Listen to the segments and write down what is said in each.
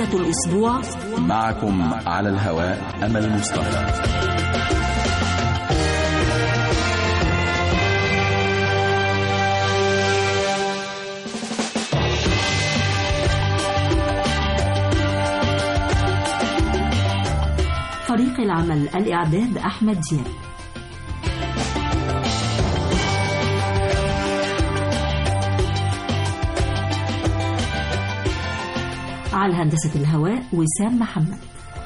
نهاية الأسبوع معكم على الهواء أمل مصطفى فريق العمل الإعداد أحمد جياب على هندسة الهواء وسام محمد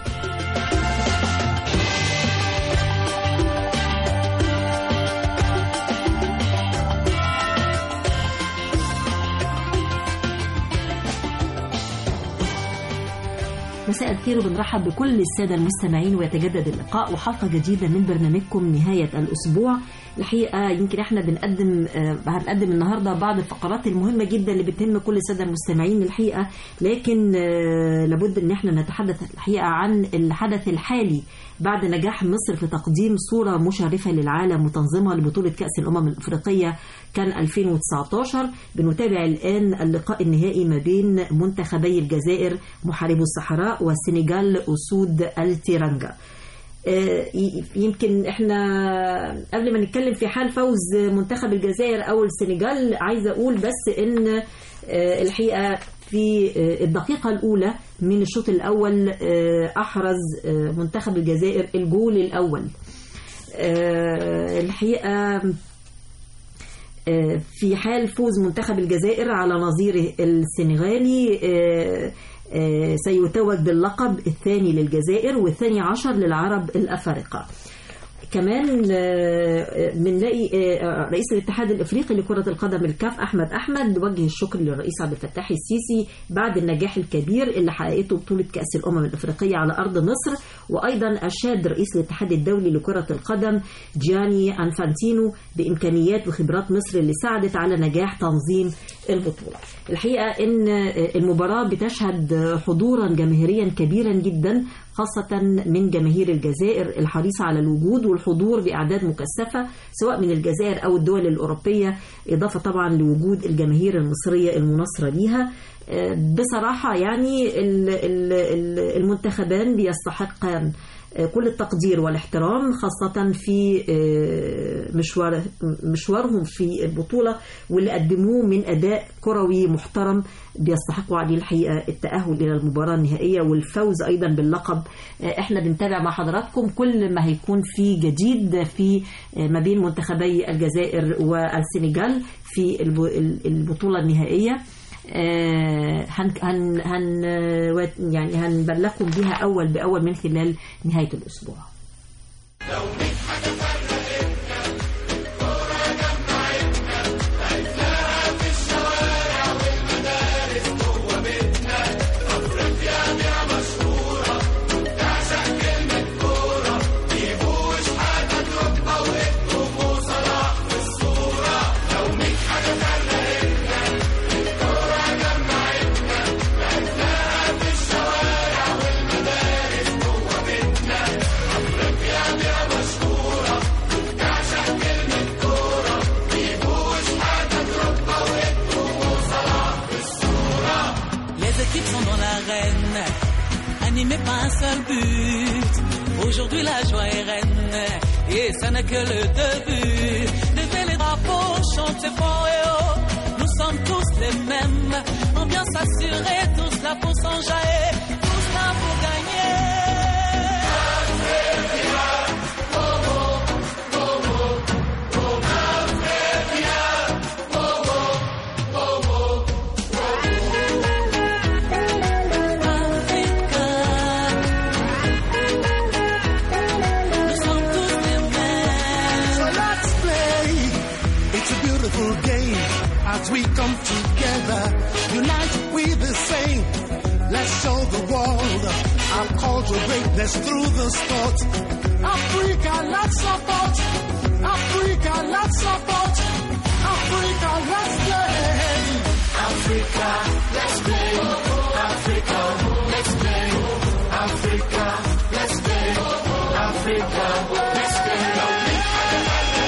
مساء الخير وبنرحب بكل السادة المستمعين ويتجدد اللقاء وحلقة جديدة من برنامجكم نهاية الأسبوع الحقيقة يمكن احنا بنقدم آه، هنقدم النهاردة بعض الفقرات المهمة جدا اللي بتهم كل السادة المستمعين الحقيقة لكن آه، لابد ان احنا نتحدث الحقيقة عن الحدث الحالي بعد نجاح مصر في تقديم صورة مشرفة للعالم وتنظيمها لبطولة كأس الأمم الأفريقية كان 2019 بنتابع الآن اللقاء النهائي ما بين منتخبي الجزائر محاربو الصحراء والسنغال أسود التيرانجا آه، ي- يمكن احنا قبل ما نتكلم في حال فوز منتخب الجزائر او السنغال عايزه اقول بس ان آه، الحقيقه في آه، الدقيقه الاولى من الشوط الاول آه، احرز آه، منتخب الجزائر الجول الاول آه، الحقيقه في حال فوز منتخب الجزائر على نظيره السنغالي آه، آه، سيتوج باللقب الثاني للجزائر والثاني عشر للعرب الأفارقة كمان آه، بنلاقي آه، رئيس الاتحاد الافريقي لكره القدم الكاف احمد احمد وجه الشكر للرئيس عبد الفتاح السيسي بعد النجاح الكبير اللي حققته بطوله كاس الامم الافريقيه على ارض مصر وايضا اشاد رئيس الاتحاد الدولي لكره القدم جياني انفانتينو بامكانيات وخبرات مصر اللي ساعدت على نجاح تنظيم البطوله. الحقيقه ان المباراه بتشهد حضورا جماهيريا كبيرا جدا خاصة من جماهير الجزائر الحريصة على الوجود والحضور بأعداد مكثفة سواء من الجزائر أو الدول الأوروبية إضافة طبعا لوجود الجماهير المصرية المناصرة ليها آه، بصراحة يعني ال- ال- ال- المنتخبان بيستحقان آه، كل التقدير والاحترام خاصة في آه، مشوار مشوارهم في البطولة واللي قدموه من أداء كروي محترم بيستحقوا عليه الحقيقة التأهل إلى المباراة النهائية والفوز أيضا باللقب آه، احنا بنتابع مع حضراتكم كل ما هيكون في جديد في آه، ما بين منتخبي الجزائر والسنغال في الب- البطولة النهائية آه، هن هن هن يعني هنبلغكم بيها اول باول من خلال نهايه الاسبوع Les équipes sont dans l'arène, animées par un seul but. Aujourd'hui la joie est reine, et ça n'est que le début. Levez les drapeaux, chantez fort et haut. Nous sommes tous les mêmes, ambiance assurée, tous là pour s'enjailler, tous là pour gagner. Africa. Nous sommes tous les mêmes. So let's play. It's a beautiful game as we come together. United we the same. Let's show the world our cultural greatness through the sport. Africa, let's support. Africa, let's support. Africa, let's play. Africa, let's play. Africa, let's play. Africa, let's play. Africa, let's play.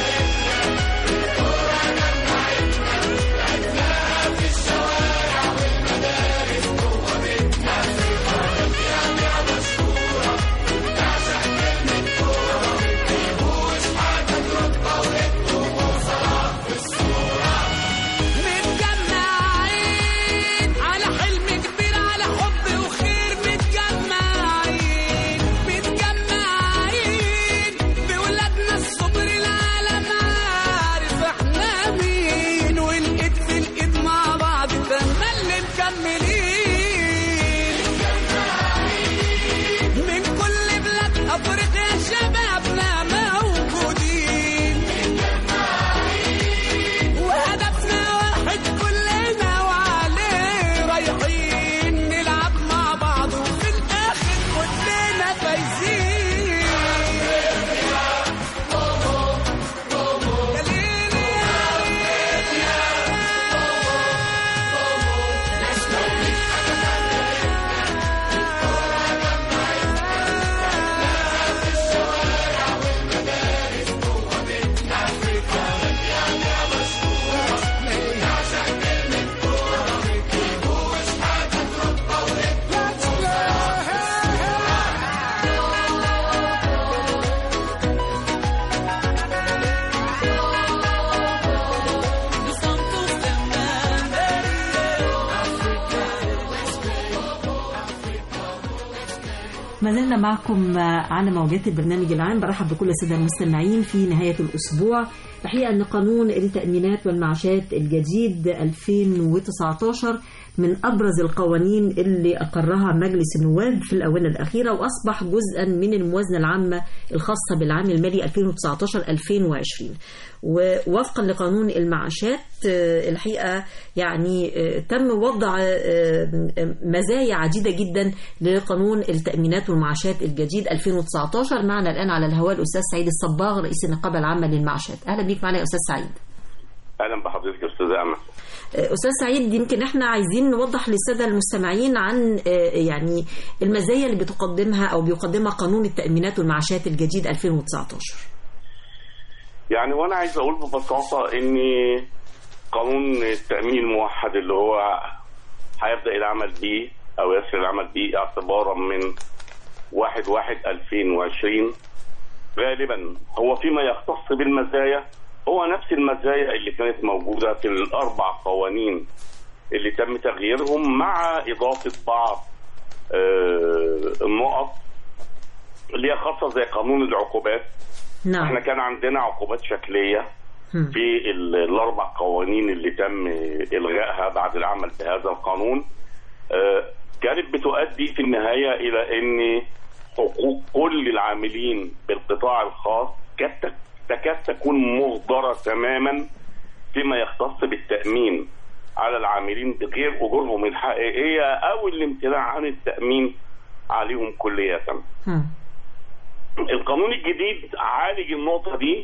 ما زلنا معكم على موجات البرنامج العام برحب بكل الساده المستمعين في نهايه الاسبوع الحقيقه ان قانون التامينات والمعاشات الجديد 2019 من ابرز القوانين اللي اقرها مجلس النواب في الاونه الاخيره واصبح جزءا من الموازنه العامه الخاصه بالعام المالي 2019 2020 ووفقا لقانون المعاشات آه، الحقيقه يعني آه، تم وضع آه، مزايا عديده جدا لقانون التامينات والمعاشات الجديد 2019 معنا الان على الهواء الاستاذ سعيد الصباغ رئيس النقابه العامه للمعاشات اهلا بيك معنا يا استاذ سعيد اهلا بحضرتك يا استاذ امل استاذ سعيد يمكن احنا عايزين نوضح للساده المستمعين عن آه، يعني المزايا اللي بتقدمها او بيقدمها قانون التامينات والمعاشات الجديد 2019 يعني وانا عايز اقول ببساطه ان قانون التامين الموحد اللي هو هيبدا العمل بيه او يسر العمل بيه اعتبارا من 1 1 2020 غالبا هو فيما يختص بالمزايا هو نفس المزايا اللي كانت موجوده في الاربع قوانين اللي تم تغييرهم مع اضافه بعض آه، النقط اللي هي خاصه زي قانون العقوبات احنا نعم كان عندنا عقوبات شكليه مم. في ال- الاربع قوانين اللي تم الغائها بعد العمل بهذا القانون آه، كانت بتؤدي في النهايه الى ان حقوق كل العاملين بالقطاع الخاص كاد- تكاد تكون مهدره تماما فيما يختص بالتامين على العاملين بغير اجورهم الحقيقيه او الامتناع عن التامين عليهم كليه. مم. القانون الجديد عالج النقطة دي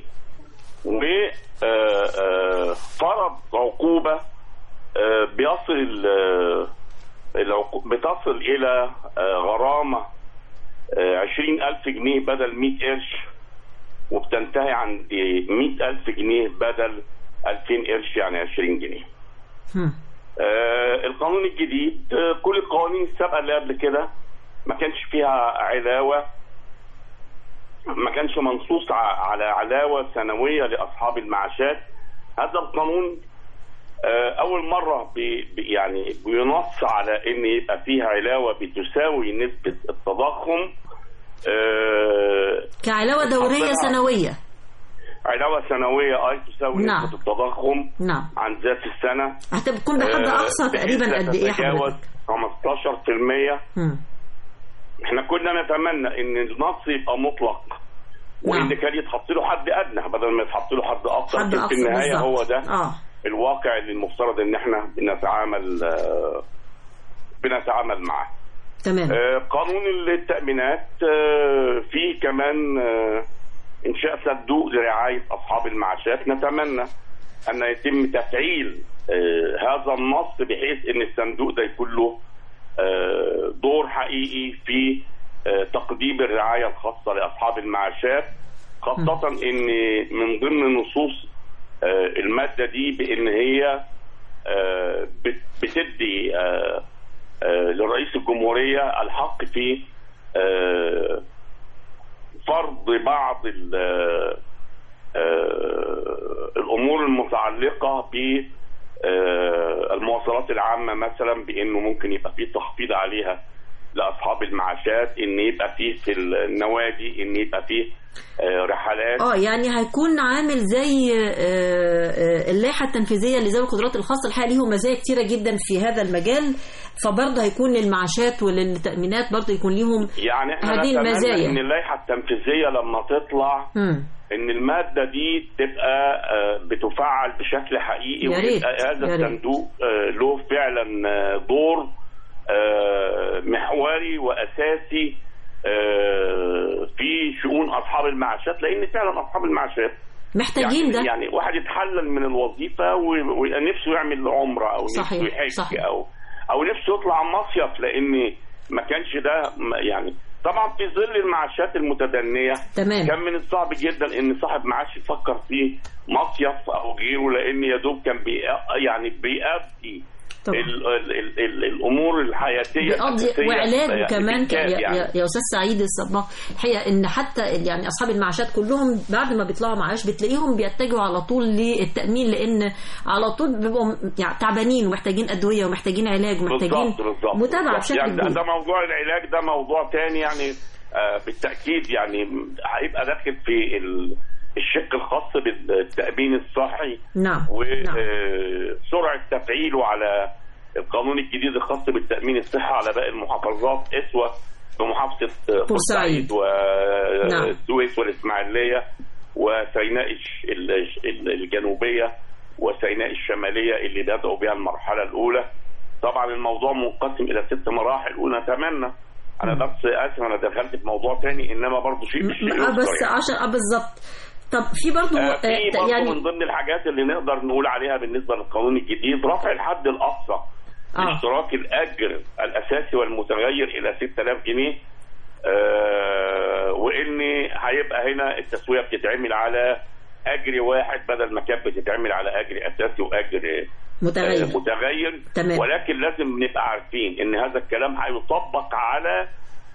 وفرض عقوبة آه، بيصل ال- العقو- بتصل إلى آه، غرامة عشرين ألف جنيه بدل مئة قرش وبتنتهي عند مئة ألف جنيه بدل ألفين قرش يعني عشرين جنيه مم. آه، القانون الجديد آه، كل القوانين السابقه اللي قبل كده ما كانش فيها علاوه ما كانش منصوص ع- على علاوه سنويه لاصحاب المعاشات هذا القانون آه، اول مره بي بي- يعني بينص على ان يبقى فيها علاوه بتساوي نسبه التضخم آه، كعلاوه دوريه حطينا- سنويه علاوه سنويه اي تساوي نعم. نسبه التضخم نعم عن ذات السنه هتكون بحد آه، اقصى تقريبا بحيث قد ايه لا تتجاوز حضرتك 15% مم. احنا كنا نتمنى ان النص يبقى مطلق وان نعم. كان يتحط له حد ادنى بدل ما يتحط له حد اقصى حد لكن اقصى في النهايه بالظبط. هو ده اه الواقع اللي المفترض ان احنا بنتعامل آه، بنتعامل معاه تمام آه، قانون التأمينات آه، فيه كمان آه، إنشاء صندوق لرعاية أصحاب المعاشات نتمنى أن يتم تفعيل آه، هذا النص بحيث أن الصندوق ده يكون له آه، دور حقيقي في آه، تقديم الرعاية الخاصة لأصحاب المعاشات خاصة أن من ضمن نصوص آه، المادة دي بأن هي آه، بت- بتدي آه، آه، لرئيس الجمهورية الحق في آه، فرض بعض ال- آه، الأمور المتعلقة ب آه، المواصلات العامة مثلا بأنه ممكن يبقى فيه تخفيض عليها لأصحاب المعاشات إن يبقى فيه في النوادي إن يبقى فيه آه، رحلات اه يعني هيكون عامل زي آه، آه، اللائحه التنفيذيه لذوي القدرات الخاصه الحقيقه ليهم مزايا كتيره جدا في هذا المجال فبرضه هيكون للمعاشات وللتامينات برضه يكون ليهم يعني احنا هذه نتمنى المزايا. ان اللائحه التنفيذيه لما تطلع مم. ان الماده دي تبقى آه، بتفعل بشكل حقيقي يا ريت، ويبقى هذا يا ريت. الصندوق آه، له فعلا آه، دور آه، محوري واساسي آه، في شؤون اصحاب المعاشات لان فعلا اصحاب المعاشات محتاجين يعني ده يعني واحد يتحلل من الوظيفه و- ويبقى نفسه يعمل عمره او صحيح، نفسه يحج صحيح. او او نفسه يطلع مصيف لان ما كانش ده م- يعني طبعا في ظل المعاشات المتدنيه تمام. كان من الصعب جدا ان صاحب معاش يفكر في مصيف او غيره لان يا دوب كان بي يعني بيأدي طبعا. ال ال ال ال الامور الحياتيه بيقضي الأساسية وعلاج يعني كمان كان بالكاد يا, يعني. يا, يا استاذ سعيد الصباح الحقيقه ان حتى يعني اصحاب المعاشات كلهم بعد ما بيطلعوا معاش بتلاقيهم بيتجهوا على طول للتامين لان على طول بيبقوا يعني تعبانين ومحتاجين ادويه ومحتاجين علاج ومحتاجين بالظبط بالظبط متابعه بالظبط. بشكل يعني ده, كبير ده موضوع العلاج ده موضوع تاني يعني آه بالتاكيد يعني هيبقى داخل في ال- الشق الخاص بالتامين الصحي نعم نعم وسرعه تفعيله على القانون الجديد الخاص بالتامين الصحي على باقي المحافظات اسوه بمحافظه بورسعيد. نعم. والسويس والاسماعيليه وسيناء الش- ال- ال- الجنوبيه وسيناء الشماليه اللي بداوا بها المرحله الاولى طبعا الموضوع منقسم الى ست مراحل ونتمنى انا بس اسف انا دخلت في موضوع تاني انما برضه شيء مش شيء آه يذكر بس يعني. عشان آه بالظبط طب في برضه آه، في آه برضه يعني من ضمن الحاجات اللي نقدر نقول عليها بالنسبه للقانون الجديد رفع الحد الاقصى آه. لاشتراك الاجر الاساسي والمتغير الى 6000 جنيه آه وان هيبقى هنا التسويه بتتعمل على اجر واحد بدل ما كانت بتتعمل على اجر اساسي واجر متغير آه، متغير تمام. ولكن لازم نبقى عارفين ان هذا الكلام هيطبق على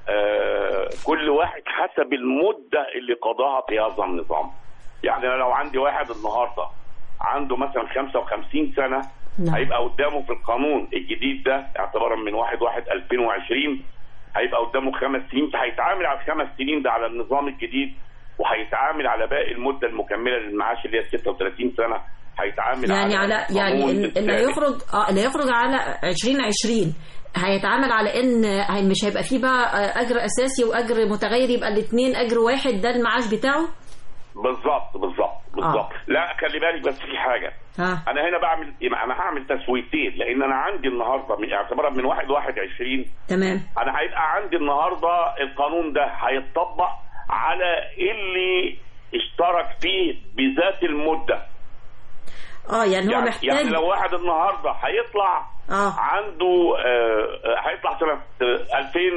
آه، كل واحد حسب المده اللي قضاها في هذا النظام يعني انا لو عندي واحد النهارده عنده مثلا 55 سنه نعم. هيبقى قدامه في القانون الجديد ده اعتبارا من 1 1 2020 هيبقى قدامه خمس سنين هيتعامل على الخمس سنين ده على النظام الجديد وهيتعامل على باقي المده المكمله للمعاش اللي هي 36 سنه هيتعامل يعني على يعني القانون ال- اللي الثابت. هيخرج اه اللي هيخرج على 2020 هيتعامل على ان هي- مش هيبقى فيه بقى آه، اجر اساسي واجر متغير يبقى الاثنين اجر واحد ده المعاش بتاعه بالظبط بالظبط بالظبط لا خلي بالك بس في حاجه ها انا هنا بعمل انا هعمل تسويتين لان انا عندي النهارده من اعتبارا من 1 1 20 تمام انا هيبقى عندي النهارده القانون ده هيتطبق على اللي اشترك فيه بذات المده اه يعني هو يعني, محتاج يعني لو واحد النهارده هيطلع اه عنده آه، آه، هيطلع سنه آه،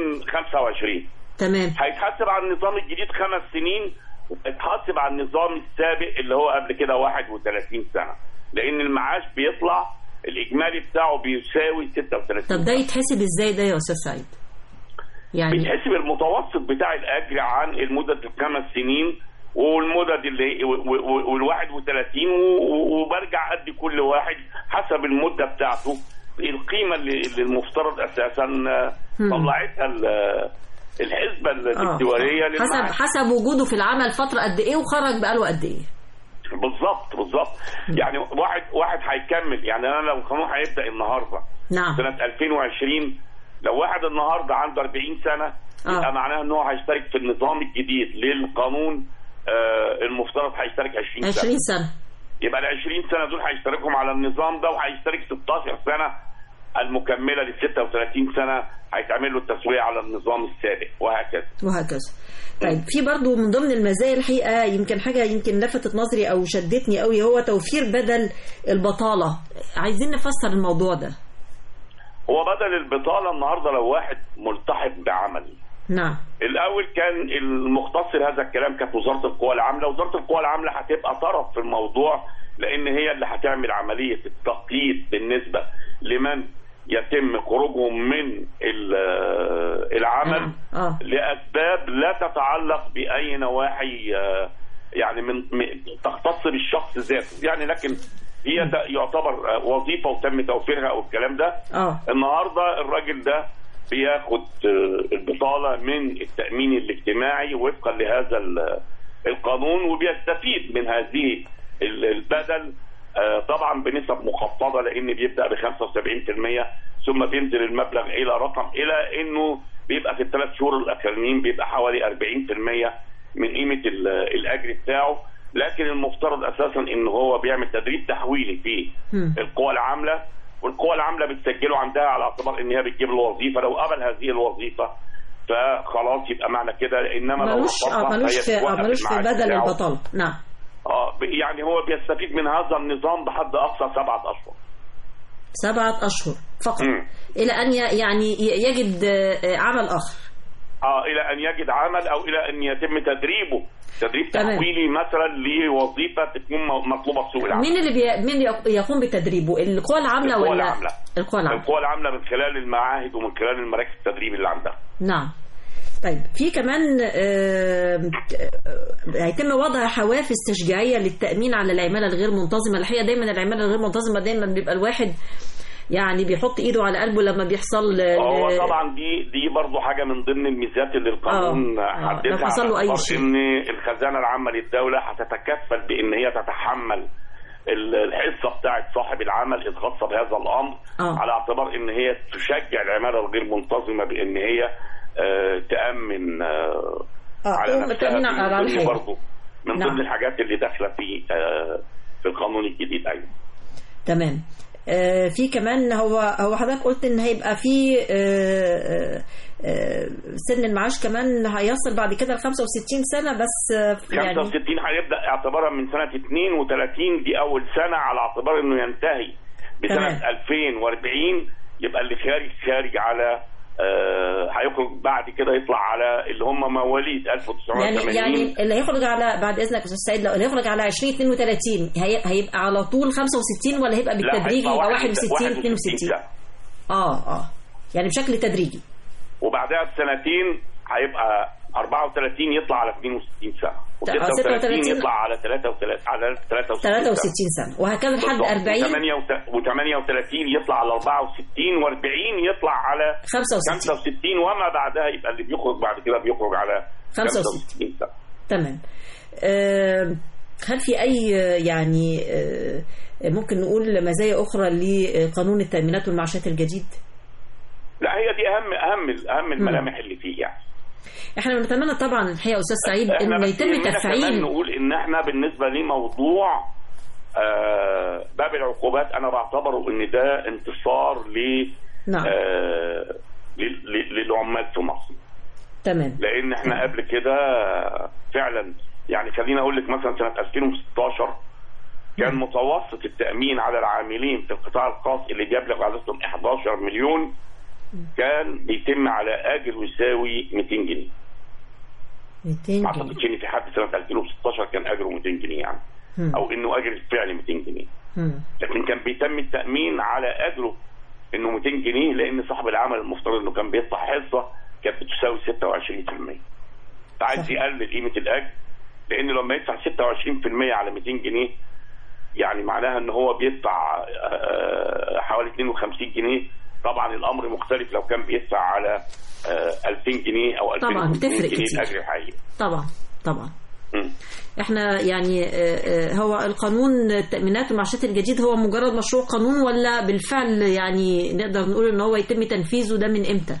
2025 تمام هيتحاسب على النظام الجديد خمس سنين وهيتحاسب على النظام السابق اللي هو قبل كده 31 سنه لان المعاش بيطلع الاجمالي بتاعه بيساوي 36 طب ده يتحسب ازاي ده يا استاذ سعيد يعني بيتحسب المتوسط بتاع الاجر عن المدة الخمس سنين والمدد اللي وال 31 وبرجع ادي كل واحد حسب المده بتاعته القيمه اللي اللي المفترض اساسا آه، مم. طلعتها ال- الحسبه آه. الاكتواريه حسب للمعاش حسب وجوده في العمل فتره قد ايه وخرج بقاله قد ايه بالظبط بالظبط يعني واحد واحد هيكمل يعني انا لو القانون هيبدا النهارده نعم سنه 2020 لو واحد النهارده عنده 40 سنه آه. يبقى معناها ان هو هيشترك في النظام الجديد للقانون آه المفترض هيشترك 20 سنه 20 سنه يبقى ال 20 سنه دول هيشتركهم على النظام ده وهيشترك 16 سنه المكمله لل 36 سنه هيتعمل له التسويه على النظام السابق وهكذا وهكذا طيب في برضو من ضمن المزايا الحقيقه يمكن حاجه يمكن لفتت نظري او شدتني قوي هو توفير بدل البطاله عايزين نفسر الموضوع ده هو بدل البطاله النهارده لو واحد ملتحق بعمل نعم الاول كان المختص هذا الكلام كانت وزاره القوى العامله وزاره القوى العامله هتبقى طرف في الموضوع لان هي اللي هتعمل عمليه التقييد بالنسبه لمن يتم خروجهم من ال- العمل اه لاسباب لا تتعلق باي نواحي آه، يعني من م- تختص بالشخص ذاته يعني لكن هي ده يعتبر آه، وظيفه وتم توفيرها او الكلام ده اه النهارده الراجل ده بياخد آه، البطاله من التامين الاجتماعي وفقا لهذا ال- القانون وبيستفيد من هذه ال- البدل آه، طبعا بنسب مخفضه لان بيبدا ب 75% ثم بينزل المبلغ الى رقم الى انه بيبقى في الثلاث شهور الاخرانيين بيبقى حوالي 40% من قيمه ال- الاجر بتاعه لكن المفترض اساسا ان هو بيعمل تدريب تحويلي في مم. القوى العامله والقوى العامله بتسجله عندها على اعتبار ان هي بتجيب له وظيفه لو قبل هذه الوظيفه فخلاص يبقى معنى كده انما لو ملوش اه رفضها ملوش في فيتوقف آه ملوش في المعاش بدل بتاعه. البطاله نعم اه ب- يعني هو بيستفيد من هذا النظام بحد اقصى سبعه اشهر سبعة أشهر فقط مم. إلى أن ي- يعني ي- يجد آه، عمل آخر اه الى ان يجد عمل او الى ان يتم تدريبه تدريب تمام. تحويلي مثلا لوظيفه تكون م- مطلوبه في سوق العمل مين اللي بي... مين يق- يقوم بتدريبه القوى العاملة القوى ولا العامله القوى العامله القوى العامله من خلال المعاهد ومن خلال المراكز التدريب اللي عندها نعم طيب في كمان آه، آه، هيتم وضع حوافز تشجيعيه للتامين على العماله الغير منتظمه الحقيقه دايما العماله الغير منتظمه دايما بيبقى الواحد يعني بيحط ايده على قلبه لما بيحصل هو ل- طبعا دي دي برضه حاجه من ضمن الميزات اللي القانون آه، آه، حددها لو حصل له على أي اعتبار شيء. ان الخزانه العامه للدوله هتتكفل بان هي تتحمل ال- الحصه بتاعه صاحب العمل الخاصه بهذا الامر آه. على اعتبار ان هي تشجع العماله الغير منتظمه بان هي آه، تامن آه، آه، على تقوم نفسها بالتأمين دي على من ضمن الحاجة. برضه من نعم. ضمن الحاجات اللي داخله في آه، في القانون الجديد ايضا تمام آه، في كمان هو هو حضرتك قلت ان هيبقى في آه، آه، آه، سن المعاش كمان هيصل بعد كده ل 65 سنه بس آه، يعني 65 هيبدا اعتبارا من سنه 32 دي اول سنه على اعتبار انه ينتهي بسنه تمام. 2040 يبقى اللي خارج خارج على آه، هيخرج بعد كده يطلع على اللي هم مواليد 1980 يعني يعني اللي هيخرج على بعد اذنك يا استاذ سعيد لو اللي هيخرج على 2032 هي هيبقى على طول 65 ولا هيبقى لا، بالتدريج هيبقى يبقى 61 61 62 سنة. اه اه يعني بشكل تدريجي وبعدها بسنتين هيبقى 34 يطلع على 62 سنه و 36 36 يطلع على 33 على 63 سنه 63 سنه وهكذا لحد 40 و38 يطلع على 64 و40 يطلع على 65 65 وما بعدها يبقى اللي بيخرج بعد كده بيخرج على 65. 65 سنه تمام آه، هل في اي آه، يعني آه، ممكن نقول مزايا اخرى لقانون التامينات والمعاشات الجديد لا هي دي اهم اهم اهم الملامح اللي فيه يعني احنا بنتمنى طبعا الحقيقه يا استاذ سعيد احنا ان بس يتم يهمنا كمان تفعيل نقول ان احنا بالنسبه لموضوع آه باب العقوبات انا بعتبره ان ده انتصار ل نعم آه ل- ل- للعمال في مصر تمام لان احنا قبل كده فعلا يعني خليني اقول لك مثلا سنه 2016 كان متوسط التامين على العاملين في القطاع الخاص اللي بيبلغ عددهم 11 مليون كان بيتم على اجر يساوي 200 جنيه 200 ما جنيه اعتقدش ان في حد سنه 2016 كان اجره 200 جنيه يعني مم. او انه اجر الفعلي 200 جنيه مم. لكن كان بيتم التامين على اجره انه 200 جنيه لان صاحب العمل المفترض انه كان بيدفع حصه كانت بتساوي 26% فعايز صح. يقلل قيمه الاجر لان لما يدفع 26% على 200 جنيه يعني معناها ان هو بيدفع آه، حوالي 52 جنيه طبعا الامر مختلف لو كان بيدفع على آه، 2000 جنيه او طبعاً، 2500 بتفرق جنيه كتير. الاجر الحقيقي طبعا طبعا مم. احنا يعني آه، آه، هو القانون التأمينات والمعاشات الجديد هو مجرد مشروع قانون ولا بالفعل يعني نقدر نقول ان هو يتم تنفيذه ده من امتى؟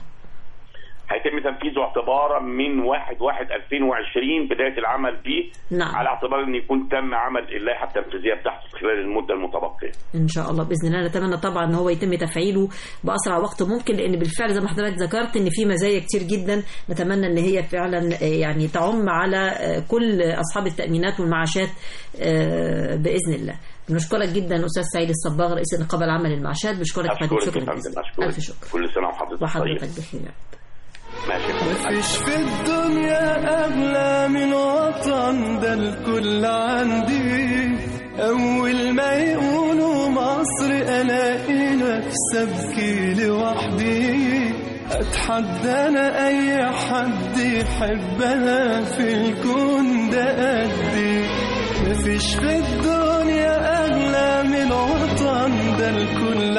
هيتم تنفيذه اعتبارا من 1 1 2020 بدايه العمل به نعم. على اعتبار ان يكون تم عمل اللائحه التنفيذيه بتاعته خلال المده المتبقيه. ان شاء الله باذن الله نتمنى طبعا ان هو يتم تفعيله باسرع وقت ممكن لان بالفعل زي ما حضرتك ذكرت ان في مزايا كتير جدا نتمنى ان هي فعلا آه، يعني تعم على آه، كل اصحاب التامينات والمعاشات آه، باذن الله بنشكرك جدا استاذ سعيد الصباغ رئيس النقابه العامه للمعاشات بشكرك حضرتك اشكرك يا شكرا فندم جزيلا اشكرك الف شكر كل سنه وحضرتك وحضرتك طيب بخير ماشي يا فندم. مفيش في الدنيا أغلى من وطن ده الكل عندي أول ما يقولوا مصر ألاقي نفسي أبكي لوحدي أتحدى أنا أي حد يحبها في الكون ده قدي مفيش في الدنيا أغلى من وطن ده الكل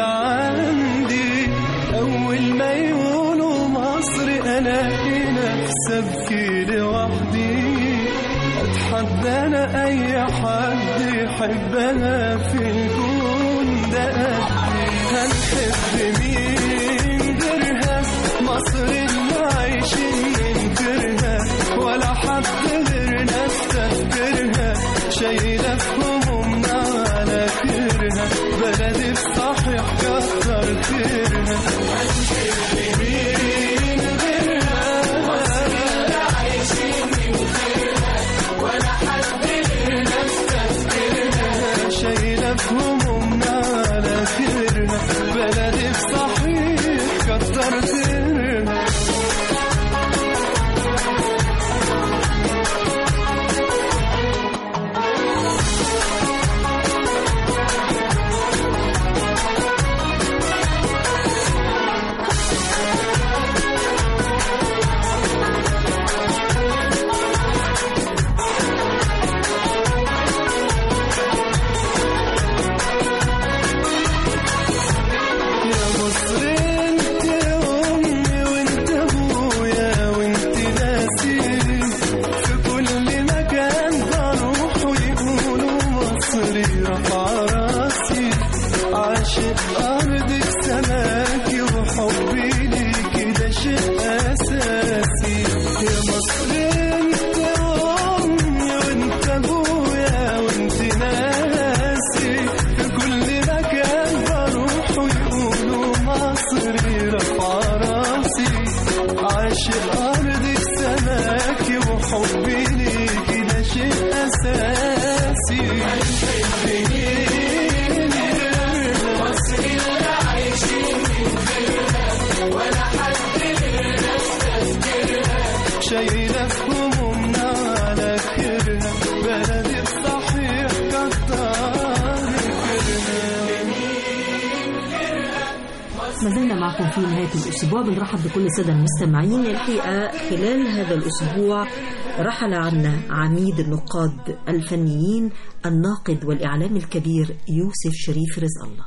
عندي أول ما يقولوا مصر ألاقي نفسي أبكي لوحدي أتحدى أنا أي حد يحبها في الكون ده قدي هنحب مين غيرها مصر اللي عايشين ننكرها ولا حد غيرنا استهترها شايلة في همومنا على كرها بلدي بصحيح كتر خيرها هنحب مين غيرها مصر اللي عايشين ننكرها ولا حد غيرنا استهترها شايلة في همومنا على كرها بلدي بصحيح كتر خيرها عاشق أرضك سماكي وحبي ليكي ده شيء أساسي يا مصر انت أمي وانت أبويا وانت ناسي في كل مكان بروح ويقولوا مصري رفع راسي عاشق أرضك سماكي وحبي ليكي ده شيء أساسي شايلة همومنا على كرها بلدي الصحيح كتر كرها ما زلنا معكم في نهاية الأسبوع بنرحب بكل السادة المستمعين الحقيقة خلال هذا الأسبوع رحل عنا عميد النقاد الفنيين الناقد والإعلام الكبير يوسف شريف رزق الله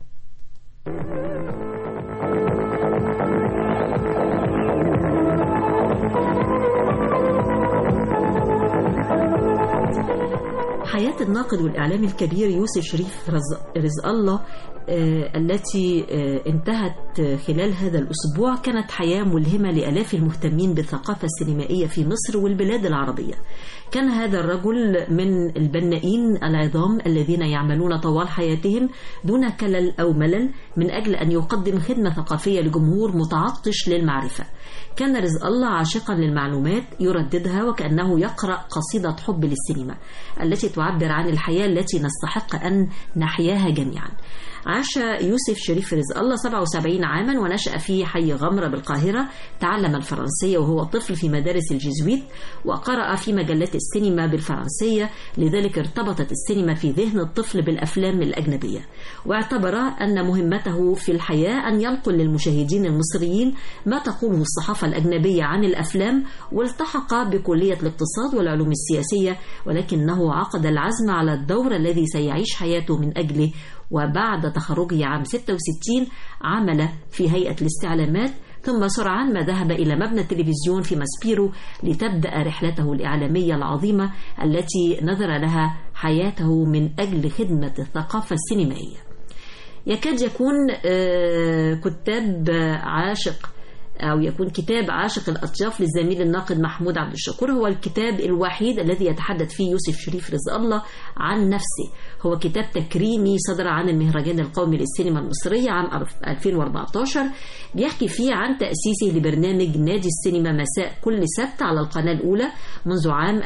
حياة الناقد والإعلام الكبير يوسف شريف رزق, رزق الله آه، التي آه، انتهت خلال هذا الأسبوع كانت حياة ملهمة لألاف المهتمين بالثقافة السينمائية في مصر والبلاد العربية كان هذا الرجل من البنائين العظام الذين يعملون طوال حياتهم دون كلل أو ملل من أجل أن يقدم خدمة ثقافية لجمهور متعطش للمعرفة كان رزق الله عاشقا للمعلومات يرددها وكأنه يقرأ قصيدة حب للسينما التي تعبر عن الحياة التي نستحق أن نحياها جميعا عاش يوسف شريف رزق الله 77 عاما ونشأ في حي غمرة بالقاهرة تعلم الفرنسية وهو طفل في مدارس الجيزويت وقرأ في مجلات السينما بالفرنسية لذلك ارتبطت السينما في ذهن الطفل بالأفلام الأجنبية واعتبر أن مهمته في الحياة أن ينقل للمشاهدين المصريين ما تقوله الصحافة الأجنبية عن الأفلام والتحق بكلية الاقتصاد والعلوم السياسية ولكنه عقد العزم على الدور الذي سيعيش حياته من أجله وبعد تخرجه عام 66 عمل في هيئة الاستعلامات ثم سرعان ما ذهب إلى مبنى التلفزيون في ماسبيرو لتبدأ رحلته الإعلامية العظيمة التي نذر لها حياته من أجل خدمة الثقافة السينمائية يكاد يكون آه، كتاب عاشق أو يكون كتاب عاشق الأطياف للزميل الناقد محمود عبد الشكور هو الكتاب الوحيد الذي يتحدث فيه يوسف شريف رزق الله عن نفسه هو كتاب تكريمي صدر عن المهرجان القومي للسينما المصرية عام 2014 بيحكي فيه عن تأسيسه لبرنامج نادي السينما مساء كل سبت على القناة الأولى منذ عام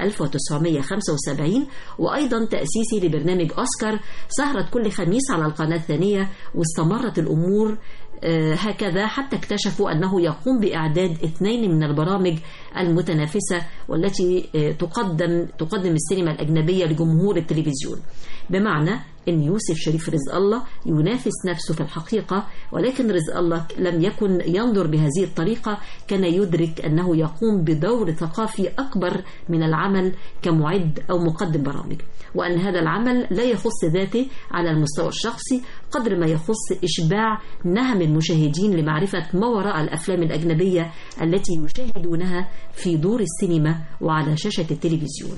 1975 وأيضا تأسيسه لبرنامج أوسكار سهرة كل خميس على القناة الثانية واستمرت الأمور آه، هكذا حتى اكتشفوا أنه يقوم بإعداد اثنين من البرامج المتنافسة والتي آه، تقدم تقدم السينما الأجنبية لجمهور التلفزيون بمعنى أن يوسف شريف رزق الله ينافس نفسه في الحقيقة ولكن رزق الله لم يكن ينظر بهذه الطريقة كان يدرك أنه يقوم بدور ثقافي أكبر من العمل كمعد أو مقدم برامج وأن هذا العمل لا يخص ذاته على المستوى الشخصي قدر ما يخص إشباع نهم المشاهدين لمعرفة ما وراء الأفلام الأجنبية التي يشاهدونها في دور السينما وعلى شاشة التلفزيون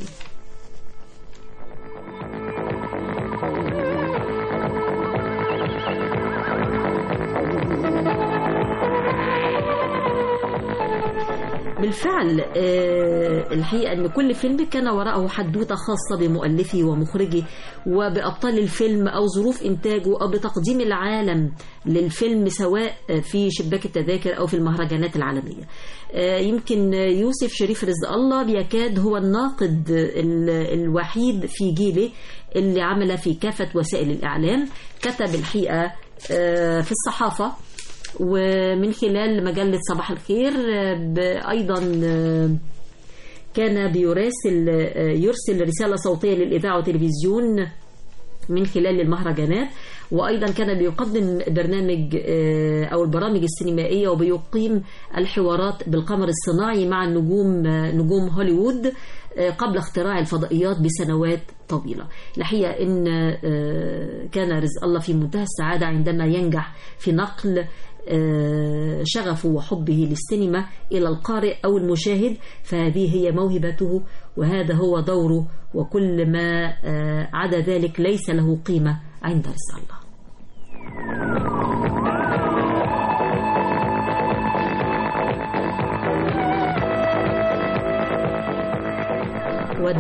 بالفعل آه، الحقيقة أن كل فيلم كان وراءه حدوتة خاصة بمؤلفه ومخرجه وبأبطال الفيلم أو ظروف إنتاجه أو بتقديم العالم للفيلم سواء في شباك التذاكر أو في المهرجانات العالمية آه، يمكن يوسف شريف رزق الله بيكاد هو الناقد ال- الوحيد في جيله اللي عمل في كافة وسائل الإعلام كتب الحقيقة آه، في الصحافة ومن خلال مجلة صباح الخير آه، ب- أيضا آه، كان بيراسل آه، يرسل رسالة صوتية للإذاعة والتلفزيون من خلال المهرجانات وأيضا كان بيقدم برنامج آه، أو البرامج السينمائية وبيقيم الحوارات بالقمر الصناعي مع النجوم آه، نجوم هوليوود آه، قبل اختراع الفضائيات بسنوات طويلة الحقيقة إن آه، كان رزق الله في منتهى السعادة عندما ينجح في نقل آه، شغفه وحبه للسينما إلى القارئ أو المشاهد فهذه هي موهبته وهذا هو دوره وكل ما آه، عدا ذلك ليس له قيمة عند رزق الله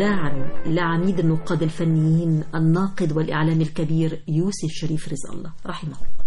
وداعا لعميد النقاد الفنيين الناقد والإعلام الكبير يوسف شريف رزق الله رحمه الله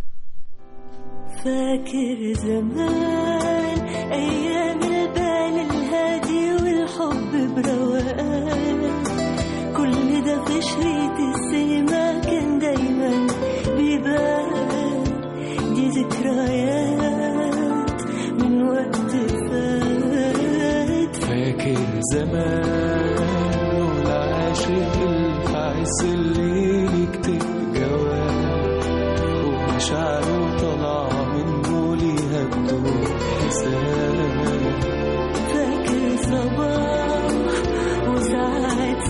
فاكر زمان أيام البال الهادي والحب بروقان كل ده في شريط السينما كان دايما بيبان دي ذكريات من وقت فات فاكر زمان والعاشق العز اللي يكتب جواب ومشاعره طالعة منه ليها بدون حساب فاكر صباح وساعات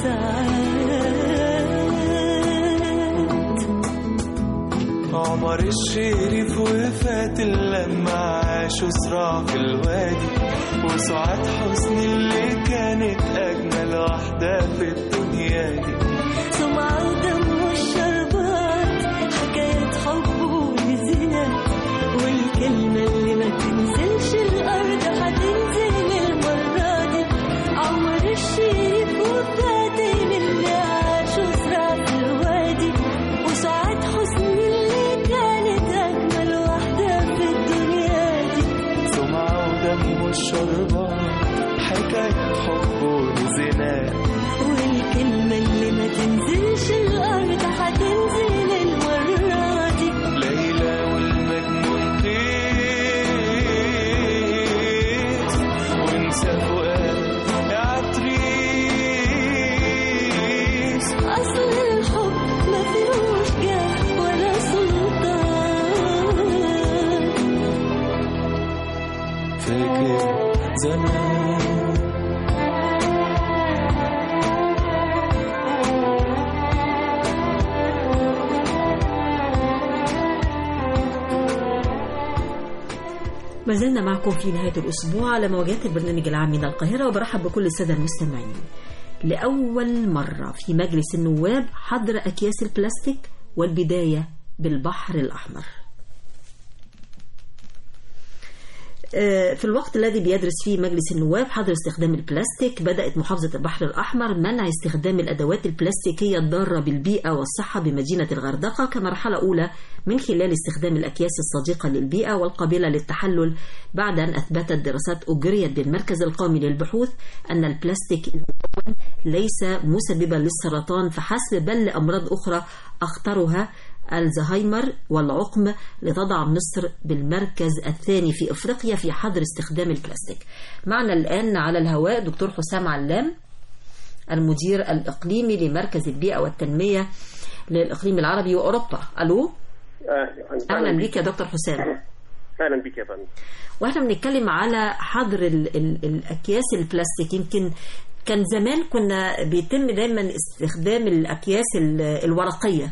ساعات عمر الشريف وفات لما عاشوا صراع في الوادي وسعاد حسني اللي كانت أجمل واحدة في الدنيا دي سمعة ودم والشربات حكاية حب وزينات والكلمة اللي ما تنزلش الأرض هتنزل المرة دي عمر الشريف وفاتن اللي عاشوا صراع في الوادي وسعاد حسني اللي كانت أجمل واحدة في الدنيا دي سمعة ودم والشربات حكاية حب وزنا والكلمة اللي ما تنزلش الأرض هتنزل المرة دي ليلى والمجنون تيس وانسى فؤاد يا عتريس أصل الحب ما فيهوش جاه ولا سلطان فاكر زمان ما زلنا معكم في نهاية الأسبوع على موجات البرنامج العام من القاهرة وبرحب بكل السادة المستمعين لأول مرة في مجلس النواب حظر أكياس البلاستيك والبداية بالبحر الأحمر آه، في الوقت الذي بيدرس فيه مجلس النواب حظر استخدام البلاستيك بدأت محافظة البحر الأحمر منع استخدام الأدوات البلاستيكية الضارة بالبيئة والصحة بمدينة الغردقة كمرحلة أولى من خلال استخدام الأكياس الصديقة للبيئة والقابلة للتحلل بعد أن أثبتت دراسات أجريت بالمركز القومي للبحوث أن البلاستيك المكون ليس مسببا للسرطان فحسب بل لأمراض أخرى أخطرها الزهايمر والعقم لتضع مصر بالمركز الثاني في افريقيا في حظر استخدام البلاستيك. معنا الان على الهواء دكتور حسام علام المدير الاقليمي لمركز البيئه والتنميه للاقليم العربي واوروبا. الو اهلا بك يا دكتور حسام. اهلا بك يا فندم واحنا بنتكلم على حظر ال ال الاكياس البلاستيك يمكن كان زمان كنا بيتم دايما استخدام الاكياس ال- الورقيه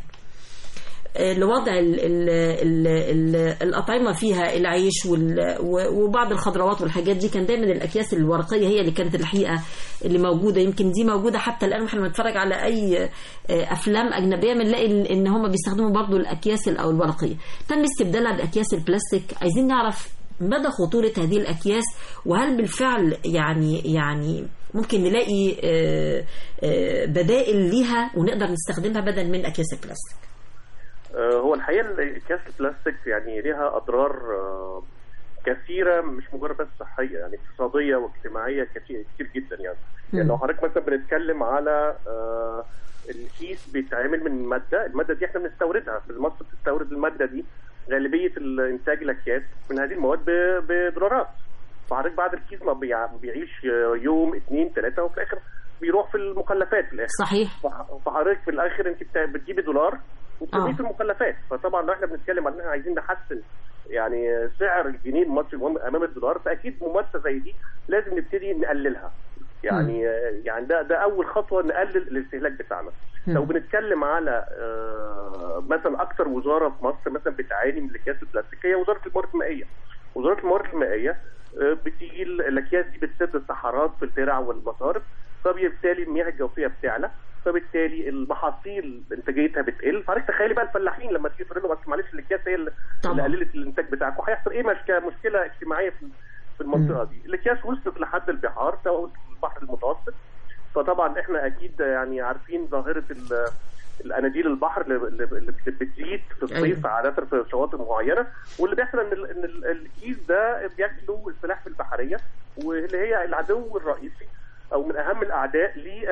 لوضع ال ال ال ال الأطعمة فيها العيش وال- و- وبعض الخضروات والحاجات دي كان دايما الأكياس الورقية هي اللي كانت الحقيقة اللي موجودة يمكن دي موجودة حتى الآن واحنا بنتفرج على أي آه، أفلام أجنبية بنلاقي ال- إن هم بيستخدموا برضو الأكياس ال- أو الورقية تم استبدالها بأكياس البلاستيك عايزين نعرف مدى خطورة هذه الأكياس وهل بالفعل يعني يعني ممكن نلاقي آه، آه، بدائل ليها ونقدر نستخدمها بدل من أكياس البلاستيك آه، هو الحقيقه اكياس البلاستيك يعني ليها اضرار آه، كثيره مش مجرد بس صحيه يعني اقتصاديه واجتماعيه كتير كتير جدا يعني يعني لو حضرتك مثلا بنتكلم على آه، الكيس بيتعمل من ماده الماده دي احنا بنستوردها في مصر بتستورد الماده دي غالبيه الانتاج الاكياس من هذه المواد ب- بدولارات فحضرتك بعد الكيس ما بيع- بيعيش يوم اثنين ثلاثه وفي الاخر بيروح في المخلفات في الاخر صحيح فح- فحضرتك في الاخر انت بتا- بتجيبي دولار وبترميه آه. في المخلفات فطبعا لو احنا بنتكلم عن ان احنا عايزين نحسن يعني سعر الجنيه المصري مهم- امام الدولار فاكيد ممارسه زي دي لازم نبتدي نقللها يعني يعني ده ده اول خطوه نقلل الاستهلاك بتاعنا لو بنتكلم على آه، مثلا اكثر وزاره في مصر مثلا بتعاني من الاكياس البلاستيك هي وزاره الموارد المائيه وزاره الموارد المائيه آه، بتيجي ال- الاكياس دي بتسد الصحارات في الترع والمصارف فبالتالي المياه الجوفيه بتعلى فبالتالي المحاصيل انتاجيتها بتقل فحضرتك تخيلي بقى الفلاحين لما تيجي تقول له بس معلش الاكياس هي اللي طبعاً. اللي قللت الانتاج بتاعكم هيحصل ايه مشكله مشكله اجتماعيه في في المنطقه دي الاكياس وصلت لحد البحار سواء وصلت البحر المتوسط فطبعا احنا اكيد يعني عارفين ظاهره ال- الاناديل البحر اللي اللي- اللي بتزيد في الصيف أيوة. عاده في شواطئ معينه واللي بيحصل ان ال- ان ال- الكيس ده بياكلوا السلاحف البحريه واللي هي العدو الرئيسي او من اهم الاعداء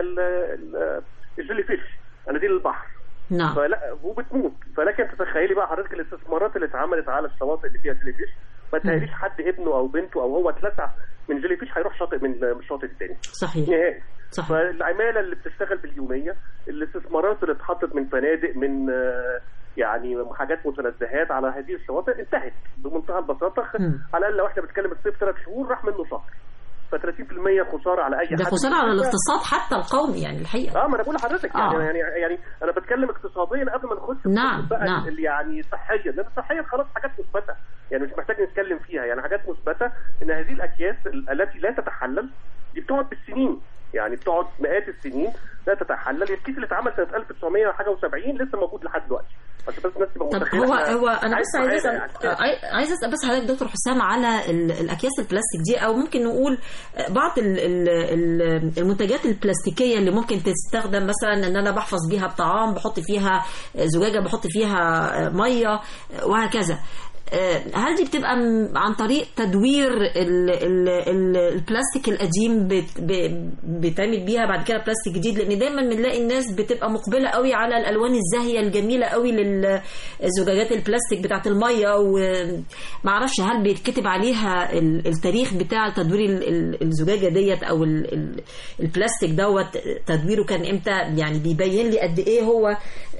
للجيلي فيش اناديل البحر نعم فلا وبتموت فلكن تتخيلي بقى حضرتك الاستثمارات اللي اتعملت على الشواطئ اللي فيها جيلي فيش ما تهيأليش حد ابنه او بنته او هو اتلسع من جيلي فيش هيروح شاطئ من من الشاطئ الثاني صحيح نهائي صحيح فالعماله اللي بتشتغل باليوميه الاستثمارات اللي اتحطت من فنادق من آه، يعني حاجات متنزهات على هذه الشواطئ انتهت بمنتهى البساطه خ- مم. على الاقل لو احنا بنتكلم الصيف ثلاث شهور راح منه شهر ف 30% خساره على اي حد ده خسارة على الاقتصاد حتى القومي يعني الحقيقة اه ما انا بقول لحضرتك آه. يعني يعني يعني انا بتكلم اقتصاديا قبل ما نخش في نعم، بقى نعم. ال- يعني صحيا لان صحيا خلاص حاجات مثبته يعني مش محتاج نتكلم فيها يعني حاجات مثبته ان هذه الاكياس ال- التي لا تتحلل دي بتقعد بالسنين يعني بتقعد مئات السنين لا تتحلل الكيس اللي اتعمل سنه 1900 وحاجه و70 لسه موجود لحد دلوقتي عشان بس الناس تبقى طب متخيله هو إحنا هو انا بس عايز عايز معانا اسال يعني. عاي- عايز اسال بس حضرتك دكتور حسام على ال- الاكياس البلاستيك دي او ممكن نقول بعض ال- ال- ال- المنتجات البلاستيكيه اللي ممكن تستخدم مثلا ان انا بحفظ بيها الطعام بحط فيها زجاجه بحط فيها ميه وهكذا هل دي بتبقى م- عن طريق تدوير ال ال ال البلاستيك القديم بت- ب- بيتعمل بيها بعد كده بلاستيك جديد لان دايما بنلاقي الناس بتبقى مقبله قوي على الالوان الزاهيه الجميله قوي للزجاجات البلاستيك بتاعت الميه ومعرفش هل بيتكتب عليها ال- التاريخ بتاع تدوير ال- ال- الزجاجه ديت او ال- ال- البلاستيك دوت تدويره كان امتى يعني بيبين لي قد ايه هو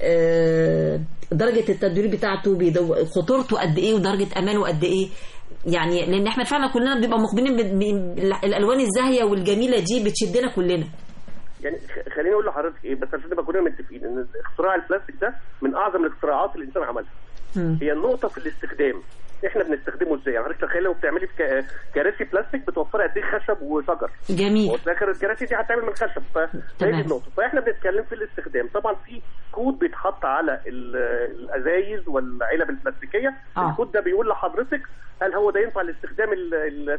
آه، درجه التدوير بتاعته بيدو- خطورته قد ايه ودرجه امانه قد ايه يعني لان احنا فعلا كلنا بنبقى مخبرين ب- ب- الالوان الزاهيه والجميله دي بتشدنا كلنا يعني خ- خليني اقول لحضرتك ايه بس عشان نبقى كلنا متفقين ان اختراع البلاستيك ده من اعظم الاختراعات اللي الانسان عملها مم. هي النقطه في الاستخدام احنا بنستخدمه ازاي يعني حضرتك تخيل لو بتعملي في ك- كراسي بلاستيك بتوفري قد ايه خشب وشجر جميل وفي الاخر الكراسي دي هتعمل من خشب فهي تمام. دي النقطه فاحنا بنتكلم في الاستخدام طبعا في كود بيتحط على ال- الازايز والعلب البلاستيكيه آه. الكود ده بيقول لحضرتك هل هو ده ينفع لاستخدام ال- ال-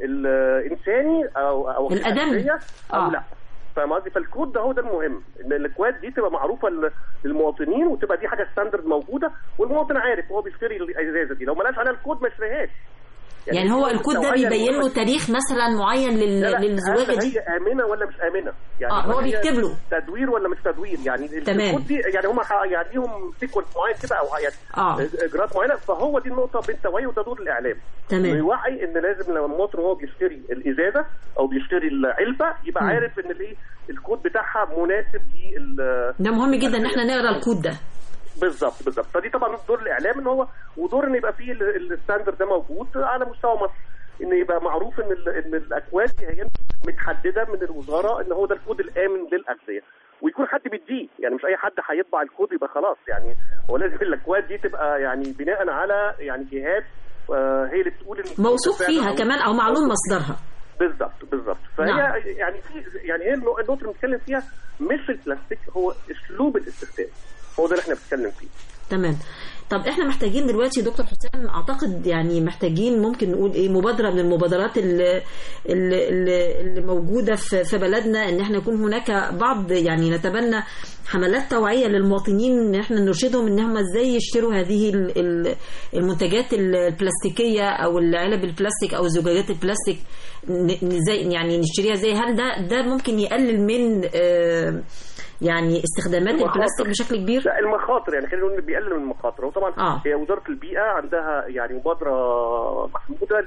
الانساني او او الآدمي. الحرفية او آه. لا فاهم قصدي فالكود ده هو ده المهم ان الاكواد دي تبقى معروفه لل- للمواطنين وتبقى دي حاجه ستاندرد موجوده والمواطن عارف هو بيشتري الازازه دي لو ما لقاش عليها الكود ما يشتريهاش يعني هو الكود ده التوعية بيبين له المهمة تاريخ مثلا معين لل- لا لا للزجاجه هل دي هي امنه ولا مش امنه يعني آه، هو هل هي بيكتب له. تدوير ولا مش تدوير يعني ال- تمام. الكود دي يعني هم يعني ليهم سيكونس معين كده او يعني آه. اجراءات معينه فهو دي النقطه بالتوعيه وده دور الاعلام تمام. إنه يوعي ان لازم لما المواطن وهو بيشتري الازازه او بيشتري العلبه يبقى مم. عارف ان الايه الكود بتاعها مناسب لل ده مهم جدا ان احنا نقرا الكود ده بالظبط بالظبط فدي طبعا دور الاعلام ان هو ودور ان يبقى فيه ال- الستاندرد ده موجود على مستوى مصر ان يبقى معروف ان ال- ان الاكواد دي هي متحدده من الوزاره ان هو ده الكود الامن للاغذيه ويكون حد بيديه يعني مش اي حد هيطبع الكود يبقى خلاص يعني هو لازم الاكواد دي تبقى يعني بناء على يعني جهات آه، هي اللي بتقول ان موثوق فعلاً فيها أو- كمان او معلوم مصدرها بالظبط بالظبط فهي نعم. يعني في يعني هي النقطه اللي بنتكلم فيها مش البلاستيك هو اسلوب الاستخدام هو ده اللي احنا بنتكلم فيه تمام طب احنا محتاجين دلوقتي دكتور حسام اعتقد يعني محتاجين ممكن نقول ايه مبادره من المبادرات اللي اللي, اللي- اللي موجوده في في بلدنا ان احنا يكون هناك بعض يعني نتبنى حملات توعيه للمواطنين ان احنا نرشدهم ان هم ازاي يشتروا هذه ال- ال- المنتجات البلاستيكيه او العلب البلاستيك او زجاجات البلاستيك ن- ازاي يعني نشتريها ازاي هل ده ده ممكن يقلل من آه، يعني استخدامات المخاطر. البلاستيك بشكل كبير لا المخاطر يعني خلينا نقول إن بيقلل من المخاطر وطبعا آه. هي وزاره البيئه عندها يعني مبادره محموده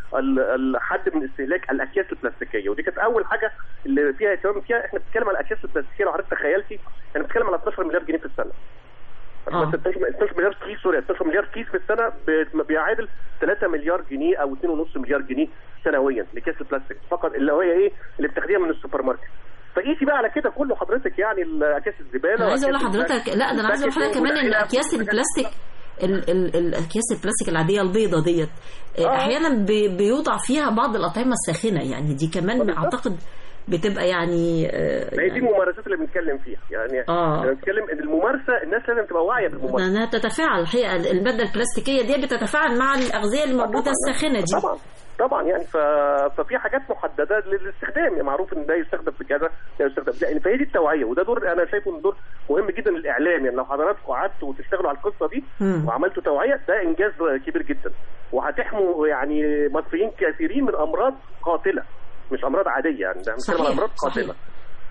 للحد من استهلاك الاكياس البلاستيكيه ودي كانت اول حاجه اللي فيها اهتمام فيها احنا بنتكلم على الاكياس البلاستيكيه لو حضرتك تخيلتي احنا بنتكلم على 12 مليار جنيه في السنه آه. بس 12 12 مليار كيس سوري 12 مليار كيس في السنه ب- بيعادل 3 مليار جنيه او 2.5 مليار جنيه سنويا لكيس البلاستيك فقط اللي هي ايه اللي بتاخديها من السوبر ماركت فقيسي بقى على كده كله حضرتك يعني الاكياس الزباله انا عايزه اقول وأكياس لحضرتك لا ده انا عايزه اقول لحضرتك كمان ان والأكياس اكياس البلاستيك ال ال الاكياس البلاستيك العاديه البيضه ديت آه. احيانا بي- بيوضع فيها بعض الاطعمه الساخنه يعني دي كمان بالظبط. اعتقد بتبقى يعني آه، ما هي دي الممارسات اللي بنتكلم فيها يعني آه. احنا بنتكلم ان الممارسه الناس لازم تبقى واعيه بالممارسه انها تتفاعل الحقيقه الماده البلاستيكيه دي بتتفاعل مع الاغذيه الموجوده الساخنه دي طبعا طبعا يعني ف... ففي حاجات محدده للاستخدام يعني معروف ان ده يستخدم في كذا ده يستخدم في يعني فهي دي التوعيه وده دور انا شايفه ان دور مهم جدا للاعلام يعني لو حضراتكم قعدتوا وتشتغلوا على القصه دي مم. وعملتوا توعيه ده انجاز كبير جدا وهتحموا يعني مصريين كثيرين من امراض قاتله مش امراض عاديه يعني ده بنتكلم عن امراض صحيح قاتله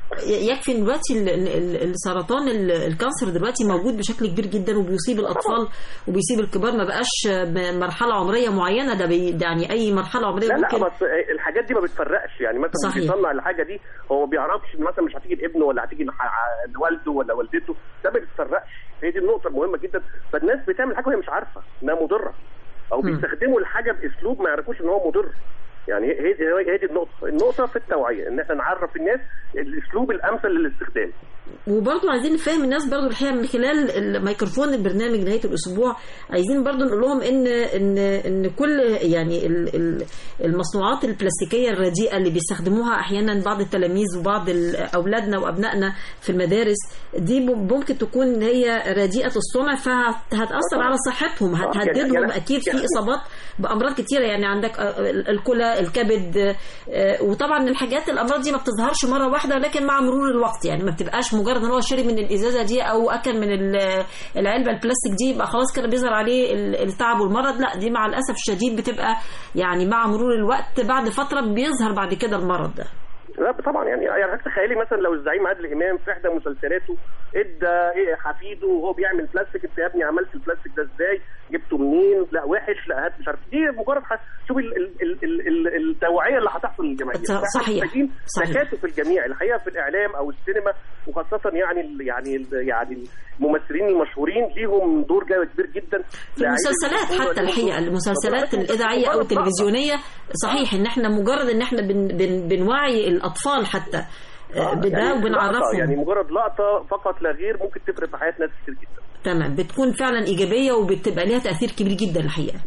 ي- يكفي إن دلوقتي ال- ال- ال- السرطان ال- الكانسر دلوقتي موجود بشكل كبير جدا وبيصيب الاطفال وبيصيب الكبار ما بقاش ب- مرحله عمريه معينه ده, بي ده يعني اي مرحله عمريه لا لا ممكن بس الحاجات دي ما بتفرقش يعني مثلا صحيح. اللي بيصنع الحاجه دي هو ما بيعرفش مثلا مش هتيجي لابنه ولا هتيجي لح- لوالده ولا والدته ده ما بيتفرقش هي دي النقطه المهمه جدا فالناس بتعمل حاجه وهي مش عارفه انها مضره او مم. بيستخدموا الحاجه باسلوب ما يعرفوش ان هو مضر يعني هي هي هي دي النقطه النقطه في التوعيه ان احنا نعرف الناس الاسلوب الامثل للاستخدام وبرضه عايزين نفهم الناس برضه الحقيقه من خلال الميكروفون البرنامج نهايه الاسبوع عايزين برضه نقول لهم ان ان ان كل يعني ال- ال- المصنوعات البلاستيكيه الرديئه اللي بيستخدموها احيانا بعض التلاميذ وبعض ال- اولادنا وابنائنا في المدارس دي م- ممكن تكون إن هي رديئه الصنع فهتاثر على صحتهم هتهددهم يعني- اكيد في يعني- اصابات بامراض كتيره يعني عندك آه، الكلى الكبد آه، وطبعا الحاجات الامراض دي ما بتظهرش مره واحده ولكن مع مرور الوقت يعني ما بتبقاش مجرد ان هو شرب من الازازه دي او اكل من ال- العلبه البلاستيك دي يبقى خلاص كده بيظهر عليه ال- التعب والمرض لا دي مع الاسف الشديد بتبقى يعني مع مرور الوقت بعد فتره بيظهر بعد كده المرض ده لا طبعا يعني يعني حضرتك تخيلي مثلا لو الزعيم عادل امام في احدى مسلسلاته ادى ايه حفيده وهو بيعمل بلاستيك انت يا ابني عملت البلاستيك ده ازاي؟ جبته منين؟ لا وحش لا هات مش عارف دي مجرد ح... شوف ال... ال... ال... ال... ال... التوعيه اللي هتحصل للجماهير ص- صحيح. محتاجين صحيح. تكاتف الجميع الحقيقه في الاعلام او السينما وخاصه يعني ال... يعني ال... يعني الممثلين المشهورين ليهم دور جا- كبير جدا في المسلسلات حتى الحقيقه المسلسلات الاذاعيه او التلفزيونيه صحيح ان احنا مجرد ان احنا بن بن بنوعي الاطفال حتى آه، بده يعني لقطة، وبنعرفهم يعني مجرد لقطه فقط لا غير ممكن تفرق في حياه ناس كتير جدا تمام بتكون فعلا ايجابيه وبتبقى ليها تاثير كبير جدا الحقيقه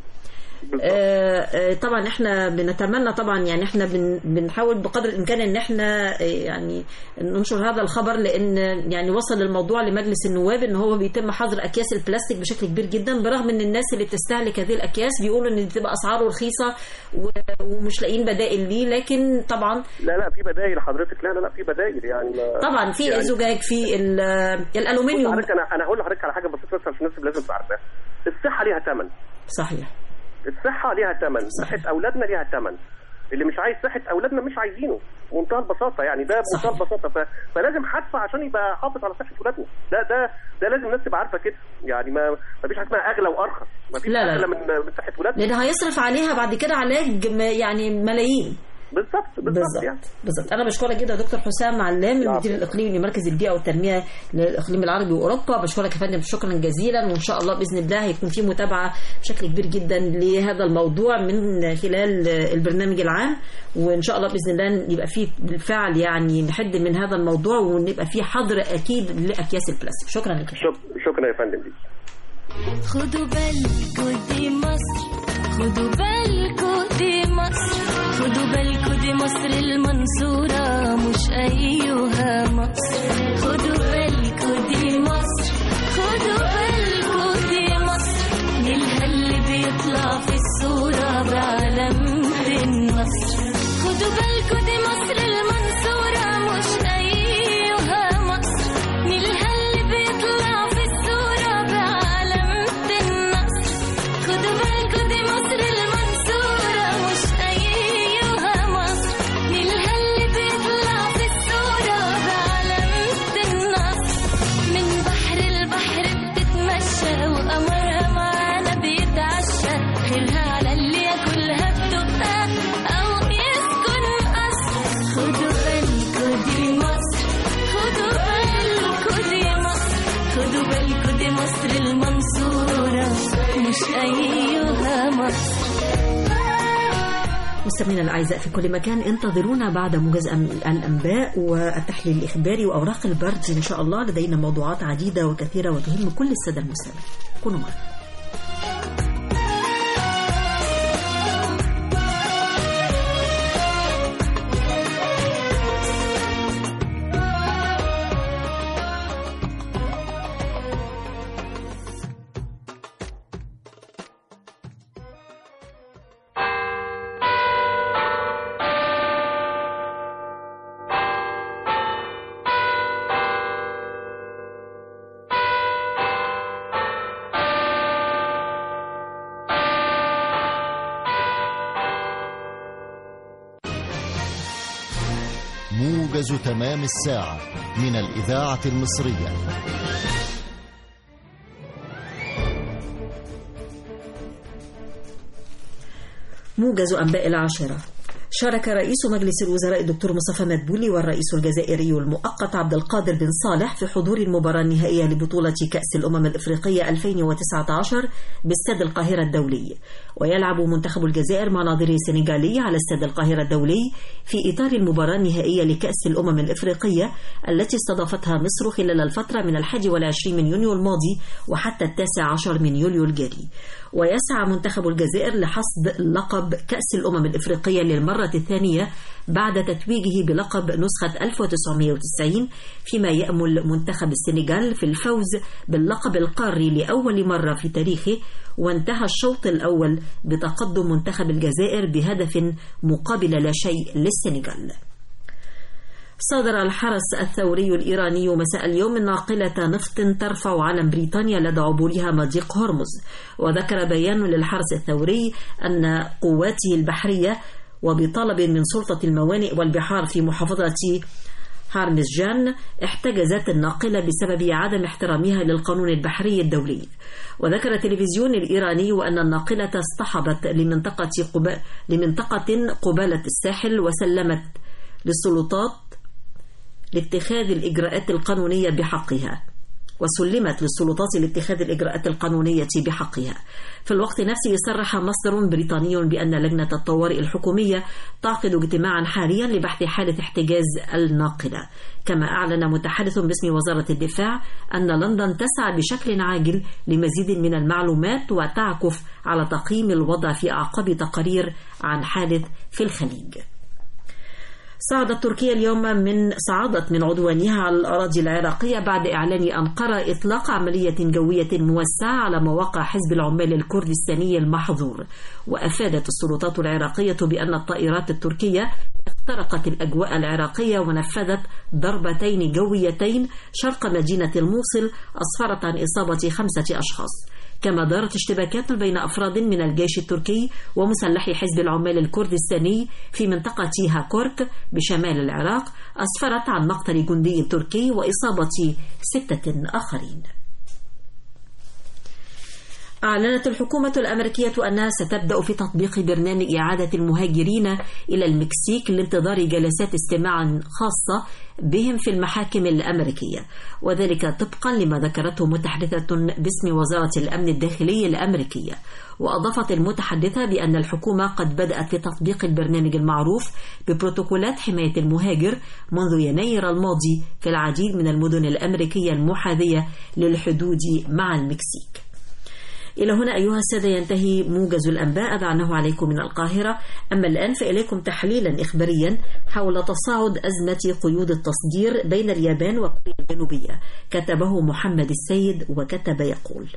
آه، آه، طبعا احنا بنتمنى طبعا يعني احنا بن بنحاول بقدر الامكان ان احنا آه، يعني ننشر هذا الخبر لان يعني وصل الموضوع لمجلس النواب ان هو بيتم حظر اكياس البلاستيك بشكل كبير جدا برغم ان الناس اللي بتستهلك هذه الاكياس بيقولوا ان بتبقى اسعاره رخيصه و- ومش لاقيين بدائل ليه لكن طبعا لا لا في بدائل حضرتك لا لا لا في بدائل يعني ما طبعا في يعني الزجاج في ال- بص الالومنيوم حضرتك انا انا هقول لحضرتك على حاجه بسيطه بس عشان الناس لازم تبقى عارفاها الصحه ليها ثمن صحيح الصحه ليها ثمن صحيح. صحه اولادنا ليها ثمن اللي مش عايز صحه اولادنا مش عايزينه بمنتهى البساطه يعني ده بمنتهى صحيح. البساطه ف... فلازم هدفع عشان يبقى حافظ على صحه اولادنا ده ده ده لازم الناس تبقى عارفه كده يعني ما ما فيش حاجه اسمها اغلى وارخص ما فيش لا، لا، اغلى لا. من من صحه اولادنا لان هيصرف عليها بعد كده علاج م- يعني ملايين بالظبط بالظبط يعني بالظبط بالظبط انا بشكرك جدا دكتور حسام علام المدير الاقليمي لمركز البيئه والتنميه للاقليم العربي واوروبا بشكرك يا فندم شكرا جزيلا وان شاء الله باذن الله هيكون في متابعه بشكل كبير جدا لهذا الموضوع من خلال البرنامج العام وان شاء الله باذن الله يبقى في بالفعل يعني نحد من هذا الموضوع ونبقى في حظر اكيد لاكياس البلاستيك شكرا لك شك- شكرا يا فندم ليك خدوا بالكوا دي مصر خدوا بالكوا دي مصر خدوا بالكوا دي مصر المنصورة مش أيها مصر خدوا بالكوا دي مصر خدوا بالكوا دي مصر نيلها اللي بيطلع في الصورة بعلامة النصر خدوا بالكوا دي مصر المنصورة مش أيها مصر نيلها اللي بيطلع في الصورة بعلامة النصر خدوا بالكوا دي مصر المنصورة مش أيها مصر نيلها اللي بيطلع في الصورة بعلامة النصر من بحر البحر بتتمشى وقمرها معانا بيتعشى خيرها على اللي ياكلها بتبقى أو يسكن قصر خدوا بالكوا دي مصر خدوا بالكوا دي مصر خدوا بالكوا دي مصر المنصورة مش أيها مصر مستمعينا الاعزاء في كل مكان انتظرونا بعد موجز أم- الانباء والتحليل الاخباري واوراق البرد ان شاء الله لدينا موضوعات عديده وكثيره وتهم كل الساده المستمعين كونوا معنا موجز تمام الساعة من الإذاعة المصرية موجز أنباء العاشرة شارك رئيس مجلس الوزراء الدكتور مصطفى مدبولي والرئيس الجزائري المؤقت عبد القادر بن صالح في حضور المباراة النهائية لبطولة كأس الأمم الإفريقية 2019 باستاد القاهرة الدولي ويلعب منتخب الجزائر مع ناظره السنغالي على استاد القاهرة الدولي في إطار المباراة النهائية لكأس الأمم الإفريقية التي استضافتها مصر خلال الفترة من الحادي والعشرين من يونيو الماضي وحتى التاسع عشر من يوليو الجاري ويسعى منتخب الجزائر لحصد لقب كأس الأمم الإفريقية للمرة الثانية بعد تتويجه بلقب نسخة 1990 فيما يأمل منتخب السنغال في الفوز باللقب القاري لأول مرة في تاريخه وانتهى الشوط الأول بتقدم منتخب الجزائر بهدف مقابل لا شيء للسنغال صدر الحرس الثوري الإيراني مساء اليوم ناقلة نفط ترفع علم بريطانيا لدى عبورها مضيق هرمز وذكر بيان للحرس الثوري أن قواته البحرية وبطلب من سلطة الموانئ والبحار في محافظة هارمزجان احتجزت الناقلة بسبب عدم احترامها للقانون البحري الدولي وذكر التلفزيون الإيراني أن الناقلة اصطحبت لمنطقة, قبا... لمنطقة قبالة الساحل وسلمت للسلطات لاتخاذ الإجراءات القانونية بحقها وسلمت للسلطات لاتخاذ الإجراءات القانونية بحقها في الوقت نفسه صرح مصدر بريطاني بأن لجنة الطوارئ الحكومية تعقد اجتماعا حاليا لبحث حالة احتجاز الناقلة كما أعلن متحدث باسم وزارة الدفاع أن لندن تسعى بشكل عاجل لمزيد من المعلومات وتعكف على تقييم الوضع في أعقاب تقارير عن حادث في الخليج صعدت تركيا اليوم من صعدت من عدوانها على الأراضي العراقية بعد إعلان أنقرة إطلاق عملية جوية موسعة على مواقع حزب العمال الكردستاني المحظور وأفادت السلطات العراقية بأن الطائرات التركية اخترقت الأجواء العراقية ونفذت ضربتين جويتين شرق مدينة الموصل أسفرت عن إصابة خمسة أشخاص كما دارت اشتباكات بين أفراد من الجيش التركي ومسلحي حزب العمال الكردستاني في منطقة هاكورك بشمال العراق أسفرت عن مقتل جندي تركي وإصابة ستة آخرين أعلنت الحكومة الأمريكية أنها ستبدأ في تطبيق برنامج إعادة المهاجرين إلى المكسيك لانتظار جلسات استماع خاصة بهم في المحاكم الأمريكية وذلك طبقا لما ذكرته متحدثة باسم وزارة الأمن الداخلي الأمريكية وأضافت المتحدثة بأن الحكومة قد بدأت في تطبيق البرنامج المعروف ببروتوكولات حماية المهاجر منذ يناير الماضي في العديد من المدن الأمريكية المحاذية للحدود مع المكسيك إلى هنا أيها السادة ينتهي موجز الأنباء أذعناه عليكم من القاهرة أما الآن فإليكم تحليلا إخباريا حول تصاعد أزمة قيود التصدير بين اليابان وكوريا الجنوبية كتبه محمد السيد وكتب يقول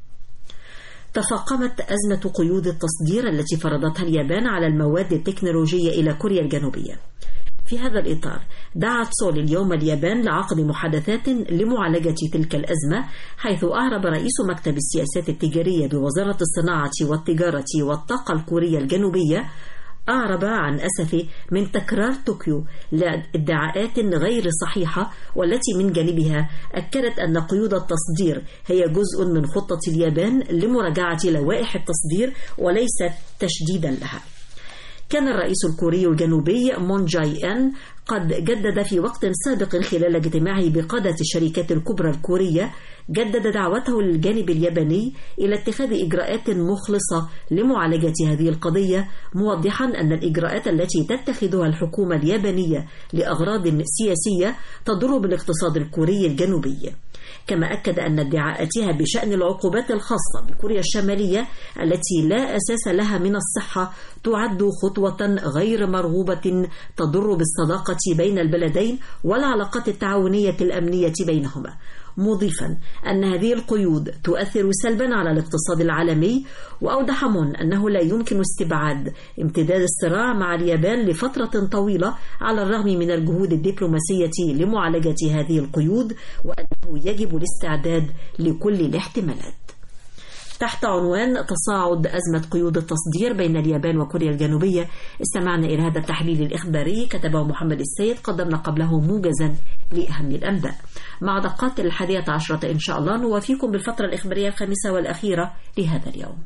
تفاقمت أزمة قيود التصدير التي فرضتها اليابان على المواد التكنولوجية إلى كوريا الجنوبية في هذا الإطار دعت سول اليوم اليابان لعقد محادثات لمعالجة تلك الأزمة حيث أعرب رئيس مكتب السياسات التجارية بوزارة الصناعة والتجارة والطاقة الكورية الجنوبية أعرب عن أسفه من تكرار طوكيو لادعاءات غير صحيحة والتي من جانبها أكدت أن قيود التصدير هي جزء من خطة اليابان لمراجعة لوائح التصدير وليست تشديدا لها كان الرئيس الكوري الجنوبي مون جاي ان قد جدد في وقت سابق خلال اجتماعه بقادة الشركات الكبرى الكورية جدد دعوته للجانب الياباني إلى اتخاذ إجراءات مخلصة لمعالجة هذه القضية موضحا أن الإجراءات التي تتخذها الحكومة اليابانية لأغراض سياسية تضر بالاقتصاد الكوري الجنوبي كما أكد أن ادعاءاتها بشأن العقوبات الخاصة بكوريا الشمالية التي لا أساس لها من الصحة تعد خطوة غير مرغوبة تضر بالصداقة بين البلدين والعلاقات التعاونية الأمنية بينهما مضيفا أن هذه القيود تؤثر سلبا على الاقتصاد العالمي وأوضح مون أنه لا يمكن استبعاد امتداد الصراع مع اليابان لفترة طويلة على الرغم من الجهود الدبلوماسية لمعالجة هذه القيود وأنه يجب الاستعداد لكل الاحتمالات تحت عنوان تصاعد أزمة قيود التصدير بين اليابان وكوريا الجنوبية استمعنا إلى هذا التحليل الإخباري كتبه محمد السيد قدمنا قبله موجزا لأهم الأنباء مع دقات الحادية عشرة إن شاء الله نوافيكم بالفترة الإخبارية الخامسة والأخيرة لهذا اليوم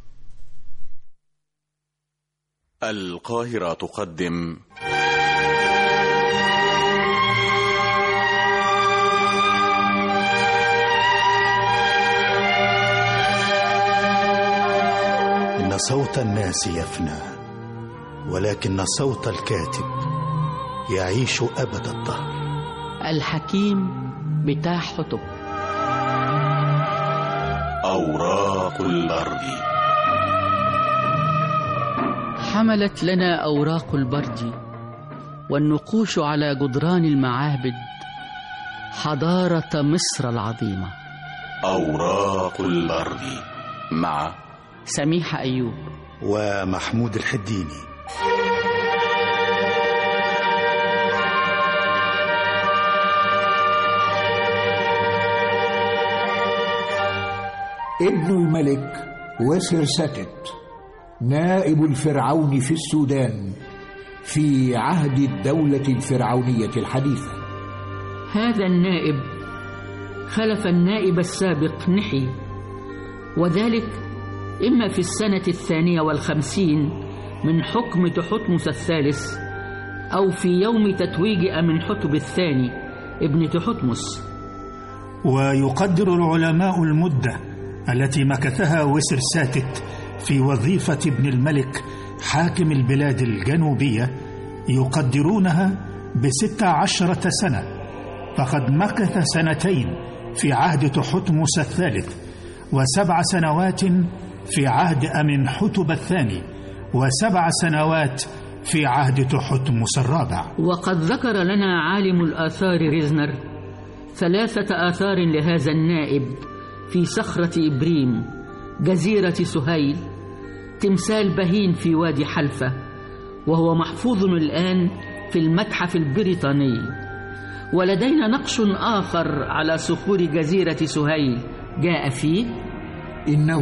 القاهرة تقدم إن صوت الناس يفنى ولكن صوت الكاتب يعيش أبد الدهر الحكيم بتاع حطب أوراق البرد حملت لنا أوراق البرد والنقوش على جدران المعابد حضارة مصر العظيمة أوراق البرد مع سميحة أيوب ومحمود الحديني ابن الملك وسرستت نائب الفرعون في السودان في عهد الدولة الفرعونية الحديثة هذا النائب خلف النائب السابق نحي وذلك إما في السنة الثانية والخمسين من حكم تحتمس الثالث أو في يوم تتويج أمنحتب الثاني ابن تحتمس ويقدر العلماء المدة التي مكثها وسر ساتت في وظيفة ابن الملك حاكم البلاد الجنوبية يقدرونها بست عشرة سنة فقد مكث سنتين في عهد تحتمس الثالث وسبع سنوات في عهد أمنحتب الثاني وسبع سنوات في عهد تحتمس الرابع وقد ذكر لنا عالم الآثار ريزنر ثلاثة آثار لهذا النائب في صخرة إبريم جزيرة سهيل تمثال بهين في وادي حلفة وهو محفوظ الآن في المتحف البريطاني ولدينا نقش آخر على صخور جزيرة سهيل جاء فيه إنه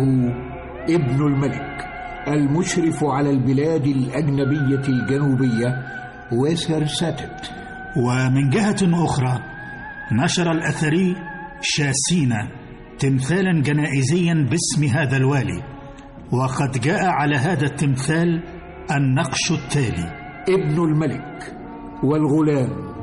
ابن الملك المشرف على البلاد الأجنبية الجنوبية وسر ساتت ومن جهة أخرى نشر الأثري شاسينا تمثالا جنائزيا باسم هذا الوالي وقد جاء على هذا التمثال النقش التالي ابن الملك والغلام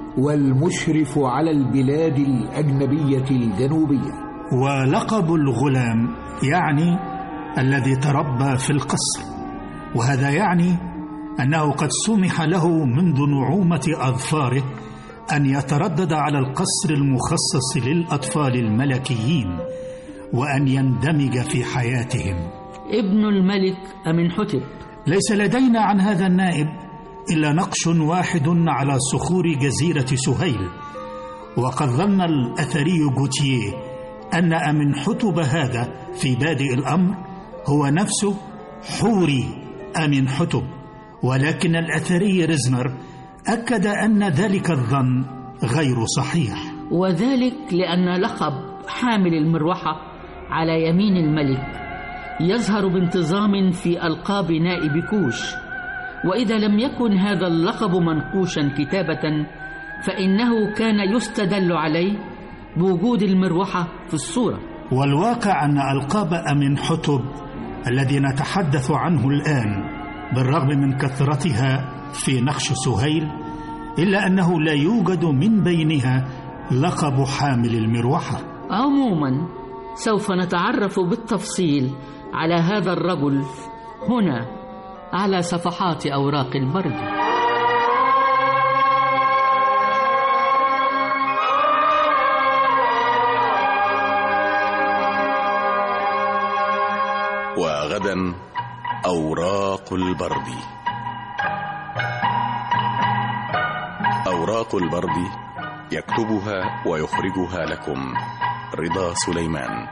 والمشرف على البلاد الأجنبية الجنوبية ولقب الغلام يعني الذي تربى في القصر وهذا يعني أنه قد سمح له منذ نعومة أظفاره أن يتردد على القصر المخصص للأطفال الملكيين وأن يندمج في حياتهم ابن الملك أمنحتب ليس لدينا عن هذا النائب إلا نقش واحد على صخور جزيرة سهيل وقد ظن الأثري جوتيه أن أمنحتب هذا في بادئ الأمر هو نفسه حوري أمنحتب ولكن الأثري ريزنر أكد أن ذلك الظن غير صحيح وذلك لأن لقب حامل المروحة على يمين الملك يظهر بانتظام في ألقاب نائب كوش وإذا لم يكن هذا اللقب منقوشا كتابة فإنه كان يستدل عليه بوجود المروحة في الصورة والواقع أن ألقاب أمنحتب الذي نتحدث عنه الآن بالرغم من كثرتها في نقش سهيل إلا أنه لا يوجد من بينها لقب حامل المروحة عموما سوف نتعرف بالتفصيل على هذا الرجل هنا على صفحات أوراق البرد وغدا أوراق البرد أوراق البرد يكتبها ويخرجها لكم رضا سليمان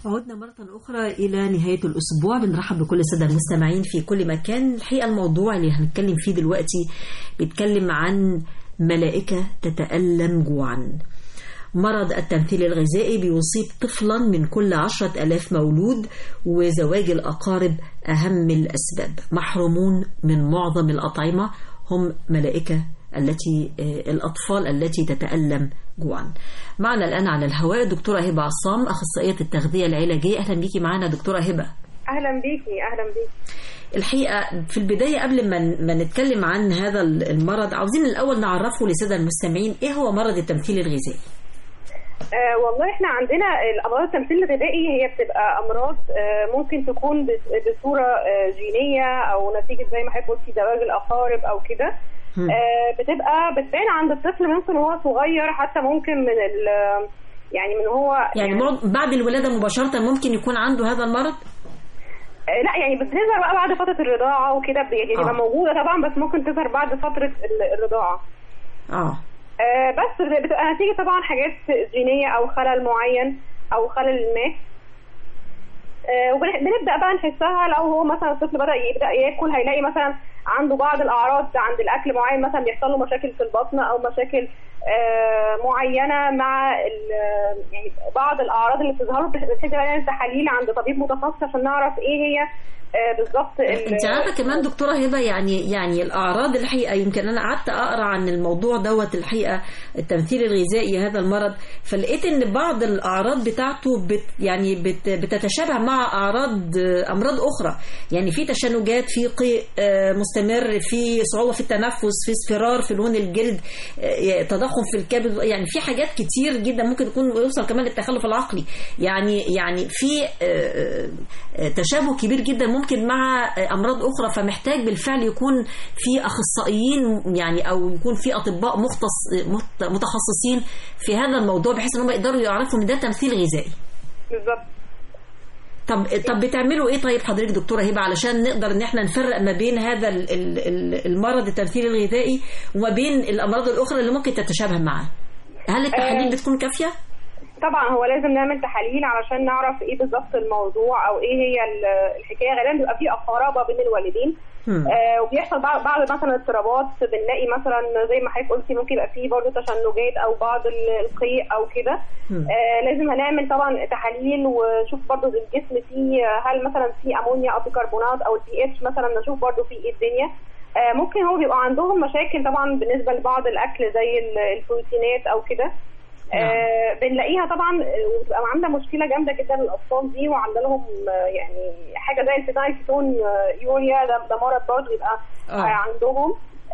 عدنا مرة أخرى إلى نهاية الأسبوع بنرحب بكل السادة المستمعين في كل مكان الحقيقة الموضوع اللي هنتكلم فيه دلوقتي بيتكلم عن ملائكة تتألم جوعا مرض التمثيل الغذائي بيصيب طفلا من كل عشرة ألاف مولود وزواج الأقارب أهم الأسباب محرومون من معظم الأطعمة هم ملائكة التي الأطفال التي تتألم جوعا معنا الآن على الهواء دكتورة هبة عصام أخصائية التغذية العلاجية أهلا بيكي معنا دكتورة هبة اهلا بيكي اهلا بيكي الحقيقة في البداية قبل ما ما نتكلم عن هذا المرض عاوزين الأول نعرفه للسادة المستمعين إيه هو مرض التمثيل الغذائي آه والله احنا عندنا الامراض التمثيل الغذائي هي بتبقى امراض آه ممكن تكون بس- بصوره آه جينيه او نتيجه زي ما حضرتك قلتي زواج الاقارب او كده مم. آه بتبقى بتبان عند الطفل ممكن وهو صغير حتى ممكن من ال يعني من هو يعني بعد- بعد الولادة مباشرة ممكن يكون عنده هذا المرض آه لا يعني بتظهر بقى بعد فتره الرضاعه وكده ب- يعني بتبقى آه. موجوده طبعا بس ممكن تظهر بعد فتره ال- الرضاعه اه آه، بس بتبقى نتيجة طبعا حاجات جينية أو خلل معين أو خلل ما آه، وبنبدأ بقى نحسها لو هو مثلا الطفل بدأ يبدأ ياكل هيلاقي مثلا عنده بعض الأعراض عند الأكل معين مثلا بيحصل له مشاكل في البطن أو مشاكل آه، معينة مع ال- يعني بعض الأعراض اللي بتظهر له بنحتاج بقى نعمل تحاليل عند طبيب متخصص عشان نعرف إيه هي آه، بالظبط ال- انت عارفه كمان دكتوره هبه يعني يعني الاعراض الحقيقه يمكن انا قعدت اقرا عن الموضوع دوت الحقيقه التمثيل الغذائي هذا المرض فلقيت ان بعض الاعراض بتاعته بت يعني بت بتتشابه مع اعراض آه، امراض اخرى يعني في تشنجات في قيء آه، مستمر في صعوبه في التنفس في اصفرار في لون الجلد آه، تضخم في الكبد يعني في حاجات كتير جدا ممكن يكون يوصل كمان للتخلف العقلي يعني يعني في آه، آه، تشابه كبير جدا ممكن مع آه، امراض اخرى فمحتاج بالفعل يكون في اخصائيين يعني او يكون في اطباء مختص مت- متخصصين في هذا الموضوع بحيث ان هم يقدروا يعرفوا ان ده تمثيل غذائي بالظبط طب طب بتعملوا ايه طيب حضرتك دكتوره هبه علشان نقدر ان احنا نفرق ما بين هذا ال- ال- ال- المرض التمثيل الغذائي وما بين الامراض الاخرى اللي ممكن تتشابه معاه هل التحاليل آه. بتكون كافيه طبعا هو لازم نعمل تحاليل علشان نعرف ايه بالظبط الموضوع او ايه هي ال- الحكايه غالبا بيبقى في قرابه بين الوالدين مم. آه وبيحصل بعض بعض مثلا اضطرابات بنلاقي مثلا زي ما حضرتك قلتي ممكن يبقى فيه برضه تشنجات او بعض ال- القيء او كده مم. آه لازم هنعمل طبعا تحاليل ونشوف برضه الجسم فيه هل مثلا فيه امونيا او بيكربونات او البي اتش مثلا نشوف برضه فيه ايه الدنيا آه ممكن هو بيبقى عندهم مشاكل طبعا بالنسبه لبعض الاكل زي ال- البروتينات او كده آه بنلاقيها طبعا آه، وبتبقى عامله مشكله جامده جدا للاطفال دي وعامله لهم آه، يعني حاجه زي الفينايل كيتون آه، يوريا ده, ده مرض برضه بيبقى آه. آه. عندهم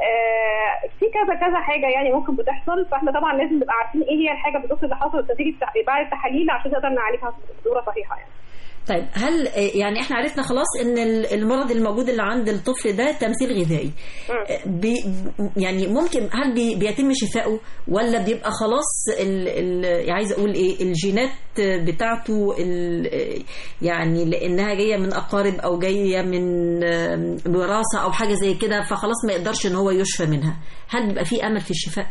آه في كذا كذا حاجه يعني ممكن بتحصل فاحنا طبعا لازم نبقى عارفين ايه هي الحاجه بالظبط اللي حصلت نتيجه التح- بعد التحاليل عشان نقدر نعالجها بصوره صحيحه يعني طيب هل يعني احنا عرفنا خلاص ان ال- المرض الموجود اللي عند الطفل ده تمثيل غذائي بي يعني ممكن هل بي بيتم شفائه ولا بيبقى خلاص ال ال عايزه اقول ايه الجينات بتاعته ال يعني لانها جايه من اقارب او جايه من آم، وراثه او حاجه زي كده فخلاص ما يقدرش ان هو يشفى منها هل بيبقى في امل في الشفاء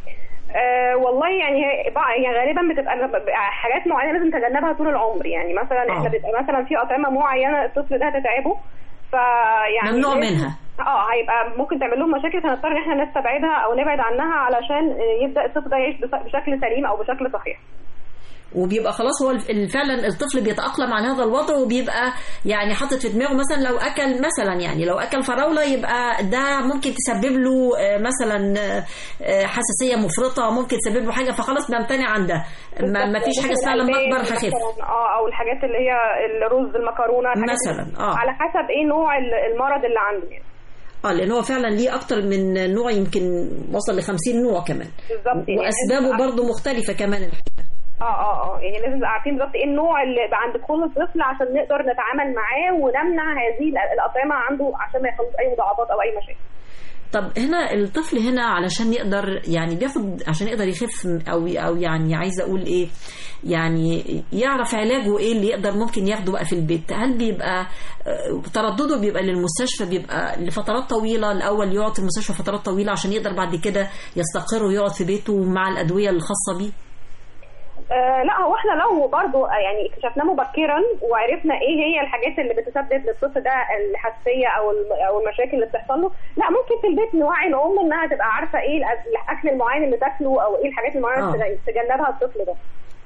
آه والله يعني هي بقى- يعني غالبا بتبقى بتبقى حاجات معينه لازم نتجنبها طول العمر يعني مثلا آه. احنا بيبقى مثلا في اطعمه معينه الطفل ده هتتعبه فيعني ممنوع لازم- منها. اه هيبقى ممكن تعمل لهم مشاكل فنضطر ان احنا نستبعدها او نبعد عنها علشان آه، يبدا الطفل ده يعيش بس- بشكل سليم او بشكل صحيح وبيبقى خلاص هو الف- فعلا الطفل بيتأقلم على هذا الوضع وبيبقى يعني حاطط في دماغه مثلا لو أكل مثلا يعني لو أكل فراولة يبقى ده ممكن تسبب له آه، مثلا آه، آه، حساسية مفرطة ممكن تسبب له حاجة فخلاص بيمتنع عن ده ما, ما فيش حاجة اسمها لما أكبر هخف مثلاً، اه او الحاجات اللي هي الرز المكرونه الحاجات مثلاً، اللي- آه. على حسب ايه نوع ال- المرض اللي عنده يعني اه لان هو فعلا ليه اكتر من نوع يمكن وصل ل 50 نوع كمان بالظبط يعني واسبابه لازم برضه مختلفه كمان الحقيقه اه اه اه يعني لازم نبقى عارفين بالظبط ايه النوع اللي يبقى عند كل طفل عشان نقدر نتعامل معاه ونمنع هذه ال- الاطعمه عنده عشان ما يحصلوش اي مضاعفات او اي مشاكل طب هنا الطفل هنا علشان يقدر يعني بياخد عشان يقدر يخف او او يعني عايزه اقول ايه يعني يعرف علاجه ايه اللي يقدر ممكن ياخده بقى في البيت هل بيبقى آه، تردده بيبقى للمستشفى بيبقى لفترات طويله الاول يقعد في المستشفى فترات طويله عشان يقدر بعد كده يستقر ويقعد في بيته مع الادويه الخاصه بيه آه لا هو احنا لو برضو آه، يعني اكتشفناه مبكرا وعرفنا ايه هي الحاجات اللي بتسبب للطفل ده الحساسيه او الم- او المشاكل اللي بتحصل له لا ممكن في البيت نوعي الام انها تبقى عارفه ايه الأ- الاكل المعين اللي تاكله او ايه الحاجات المعينه آه. اللي تجنبها الطفل ده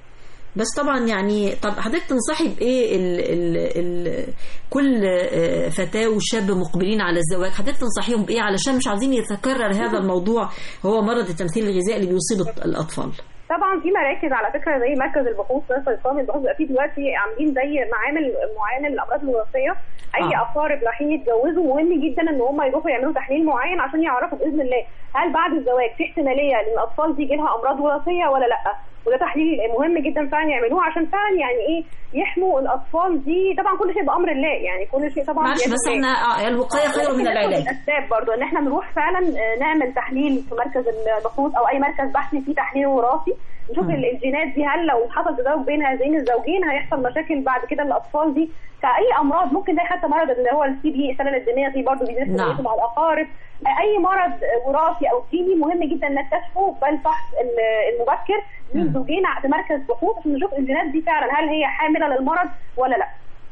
بس طبعا يعني طب حضرتك تنصحي بايه ال ال ال كل آه، فتاه وشاب مقبلين على الزواج حضرتك تنصحيهم بايه علشان مش عايزين يتكرر هذا الموضوع هو مرض التمثيل الغذائي اللي بيصيب الاطفال طبعا في مراكز على فكره زي مركز البحوث مركز القومي للبحوث بيبقى فيه دلوقتي عاملين زي معامل معينه للامراض الوراثيه اي آه. اقارب رايحين يتجوزوا مهم جدا ان هم يروحوا يعملوا تحليل معين عشان يعرفوا باذن الله هل بعد الزواج في احتماليه ان الاطفال دي يجي لها امراض وراثيه ولا لا وده تحليل مهم جدا فعلا يعملوه عشان فعلا يعني ايه يحموا الاطفال دي طبعا كل شيء بامر الله يعني كل شيء طبعا معلش بيد بس الله. احنا آه، الوقايه خير من ممكن ناخد العلاج الاسباب برضو ان احنا نروح فعلا آه، نعمل تحليل في مركز البحوث او اي مركز بحثي فيه تحليل وراثي نشوف مم. ال- الجينات دي هل لو حصل تزاوج بين هذين الزوجين هيحصل مشاكل بعد كده للاطفال دي كاي امراض ممكن زي حتى مرض اللي هو السي بي السلل الدماغي دي برضه بيزيد نعم. مع الاقارب اي مرض وراثي او جيني مهم جدا نكتشفه بالفحص ال- المبكر للزوجين في مركز بحوث عشان نشوف الجينات دي فعلا هل هي حامله للمرض ولا لا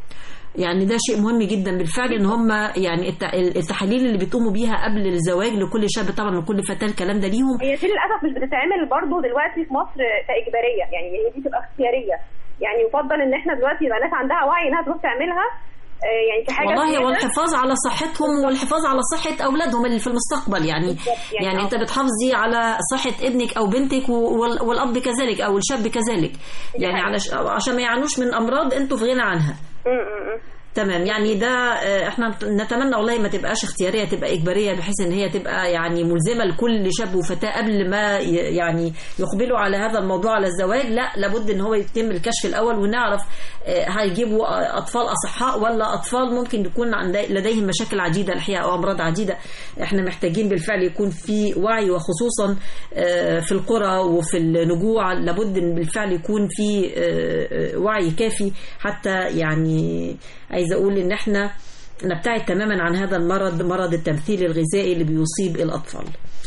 يعني ده شيء مهم جدا بالفعل ان هم يعني الت- التحاليل اللي بتقوموا بيها قبل الزواج لكل شاب طبعا وكل فتاه الكلام ده ليهم هي دي للاسف مش بتتعمل برضه دلوقتي في مصر كاجباريه يعني هي دي تبقى اختياريه يعني يفضل ان احنا دلوقتي يبقى ناس عندها وعي انها تروح تعملها آه، يعني كحاجه والله زيادة. والحفاظ على صحتهم والحفاظ على صحة أولادهم اللي في المستقبل يعني يعني يعني آه. أنت بتحافظي على صحة ابنك أو بنتك وال- والأب كذلك أو الشاب كذلك يعني علش عشان ما يعانوش من أمراض أنتوا في غنى عنها م- م- م. تمام يعني ده آه، احنا نتمنى والله ما تبقاش اختياريه تبقى اجباريه بحيث ان هي تبقى يعني ملزمه لكل شاب وفتاه قبل ما ي- يعني يقبلوا على هذا الموضوع على الزواج لا لابد ان هو يتم الكشف الاول ونعرف آه، هيجيبوا آه، اطفال اصحاء ولا اطفال ممكن يكون عند- لديهم مشاكل عديده الحقيقه او امراض عديده احنا محتاجين بالفعل يكون في وعي وخصوصا آه، في القرى وفي النجوع لابد ان بالفعل يكون في آه، آه، وعي كافي حتى يعني عايزه اقول ان احنا نبتعد تماما عن هذا المرض مرض التمثيل الغذائي اللي بيصيب الاطفال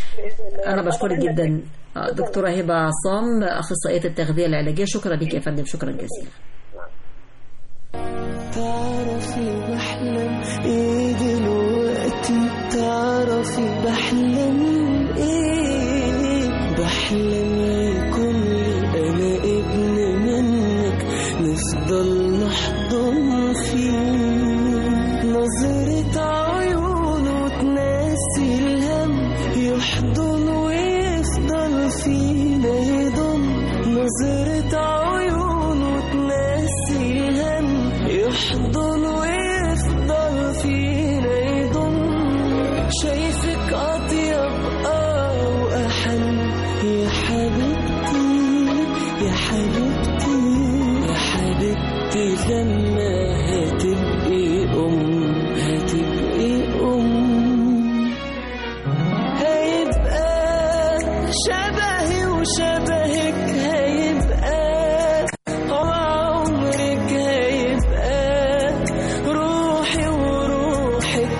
انا بشكرك جدا آه، دكتوره هبه عصام اخصائيه التغذيه العلاجيه شكرا لك يا فندم شكرا جزيلا تعرفي بحلم ايه دلوقتي تعرفي بحلم ايه بحلم يكون لي انا ابن منك نفضل نحضن فيه نظرة عيونه تناسي الهم يحضن ويفضل فينا يضم نظرة عيونه تناسي الهم يحضن ويفضل فينا يضم شايفك أطيب آه وأحن يا حبيبتي يا حبيبتي يا حبيبتي لما هتبقي أم هتبقي أم هيبقى شبهي وشبهك هيبقى عمرك هيبقى روحي وروحك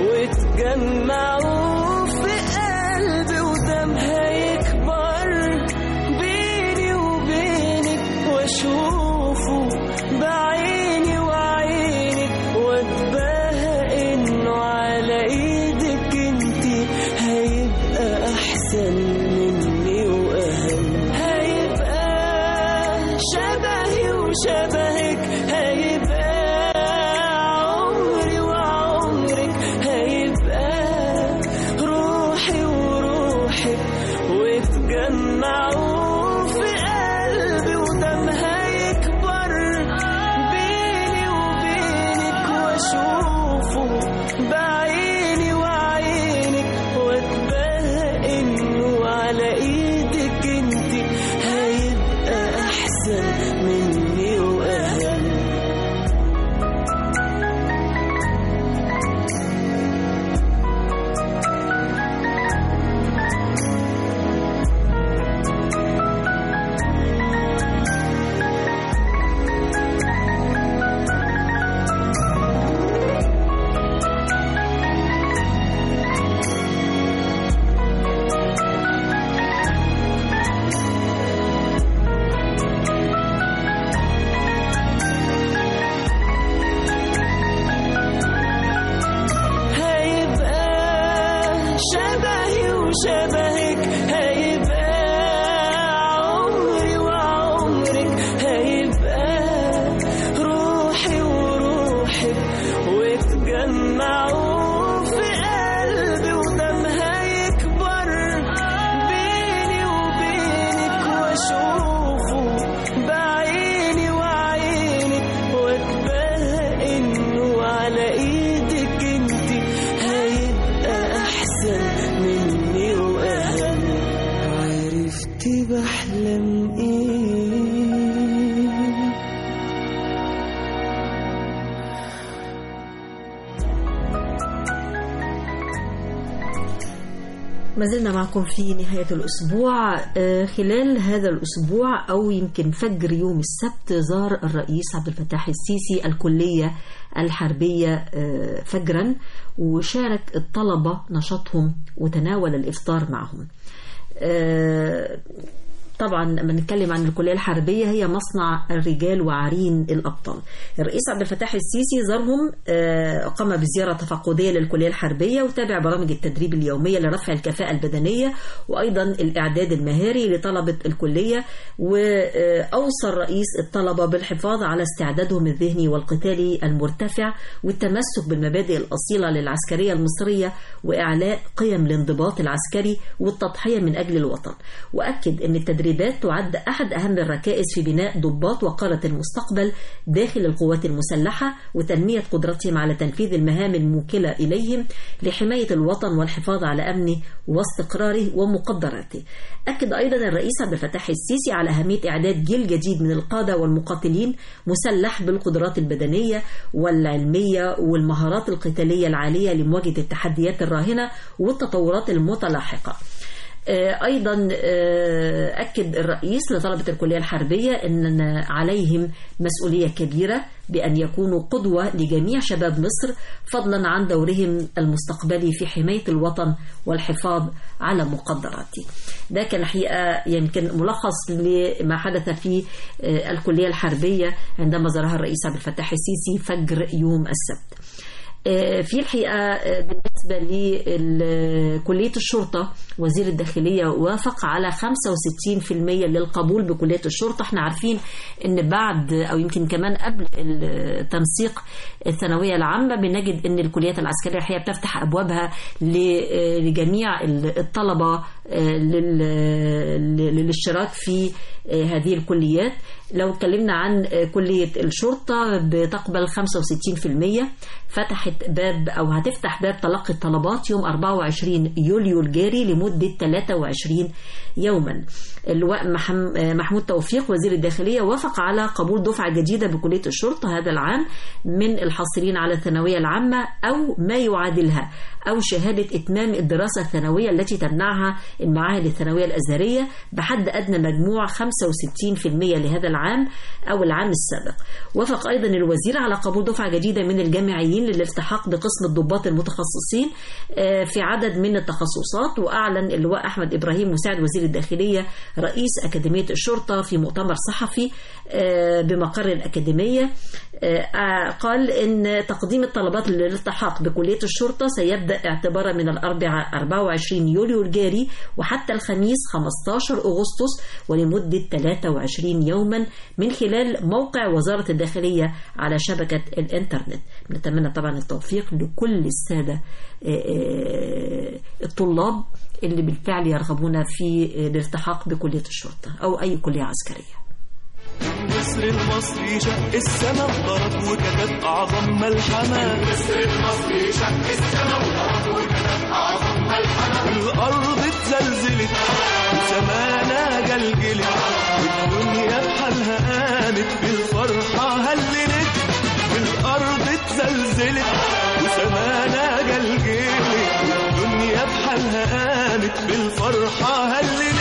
وتجمعوا في قلبي ودم هيكبر بيني وبينك واشوفه بعيني وعينك واتباهى انه على ايدك انتي هيبقى احسن مني واهم هيبقى شبهي وشبهك هيبقى عمري وعمرك هيبقى روحي وروحك وتجمعوا في قلبي ودم هيكبر بيني وبينك واشوفه بعيني وعينك واتباهى انه على ايدك انتي هيبقى احسن مني واهم كنت بحلم ايه ما زلنا معكم في نهاية الأسبوع آه، خلال هذا الأسبوع أو يمكن فجر يوم السبت زار الرئيس عبد الفتاح السيسي الكلية الحربية آه، فجرا وشارك الطلبة نشاطهم وتناول الإفطار معهم آه، طبعا لما نتكلم عن الكلية الحربية هي مصنع الرجال وعرين الأبطال الرئيس عبد الفتاح السيسي زارهم آه، قام بزيارة تفقدية للكلية الحربية وتابع برامج التدريب اليومية لرفع الكفاءة البدنية وأيضا الإعداد المهاري لطلبة الكلية وأوصى الرئيس الطلبة بالحفاظ على استعدادهم الذهني والقتالي المرتفع والتمسك بالمبادئ الأصيلة للعسكرية المصرية وإعلاء قيم الانضباط العسكري والتضحية من أجل الوطن وأكد أن التدريبات تعد أحد أهم الركائز في بناء ضباط وقارة المستقبل داخل القوات المسلحة وتنمية قدرتهم على تنفيذ المهام الموكلة إليهم لحماية الوطن والحفاظ على أمنه واستقراره ومقدراته أكد أيضا الرئيس عبد الفتاح السيسي على أهمية إعداد جيل جديد من القادة والمقاتلين مسلح بالقدرات البدنية والعلمية والمهارات القتالية العالية لمواجهة التحديات الراهنة والتطورات المتلاحقة آه، أيضا آه، أكد الرئيس لطلبة الكلية الحربية أن عليهم مسؤولية كبيرة بأن يكونوا قدوة لجميع شباب مصر فضلا عن دورهم المستقبلي في حماية الوطن والحفاظ على مقدراته ده كان الحقيقة يمكن ملخص لما حدث في آه، الكلية الحربية عندما زارها الرئيس عبد الفتاح السيسي فجر يوم السبت آه، في الحقيقة آه، بالنسبة لكلية الشرطة وزير الداخلية وافق على 65% للقبول بكلية الشرطة احنا عارفين ان بعد او يمكن كمان قبل التنسيق الثانوية العامة بنجد ان الكليات العسكرية الحقيقة بتفتح ابوابها ل- آه، لجميع الطلبة آه، لل- للاشتراك في آه، هذه الكليات لو اتكلمنا عن آه، كلية الشرطة بتقبل 65% فتحت باب أو هتفتح باب تلقي الطلبات يوم 24 يوليو الجاري لمدة 23 يوما اللواء محم- آه، محمود توفيق وزير الداخلية وافق على قبول دفعة جديدة بكلية الشرطة هذا العام من الحاصلين على الثانوية العامة أو ما يعادلها أو شهادة إتمام الدراسة الثانوية التي تمنعها المعاهد الثانوية الأزهرية بحد أدنى مجموع 65% لهذا العام أو العام السابق وافق أيضا الوزير على قبول دفعة جديدة من الجامعيين للالتحاق بقسم الضباط المتخصصين آه، في عدد من التخصصات وأعلن اللواء أحمد إبراهيم مساعد وزير الداخلية رئيس أكاديمية الشرطة في مؤتمر صحفي آه، بمقر الأكاديمية آه، قال إن تقديم الطلبات للالتحاق بكلية الشرطة سيبدأ اعتبارا من الأربعاء 24 يوليو الجاري وحتى الخميس 15 أغسطس ولمدة 23 يوما من خلال موقع وزارة الداخلية على شبكة الإنترنت نتمنى طبعا التوفيق لكل السادة آه، آه، الطلاب اللي بالفعل يرغبون في الالتحاق بكلية الشرطة أو أي كلية عسكرية مصر المصري شق السما وضرب وكتب أعظم ملحمة مصر المصري شق السما وضرب وكتب أعظم ملحمة الأرض اتزلزلت وسمانا جلجلت والدنيا بحالها قامت بالفرحة هللت الأرض اتزلزلت وسمانا جلجلت والدنيا بحالها قامت بالفرحة هللت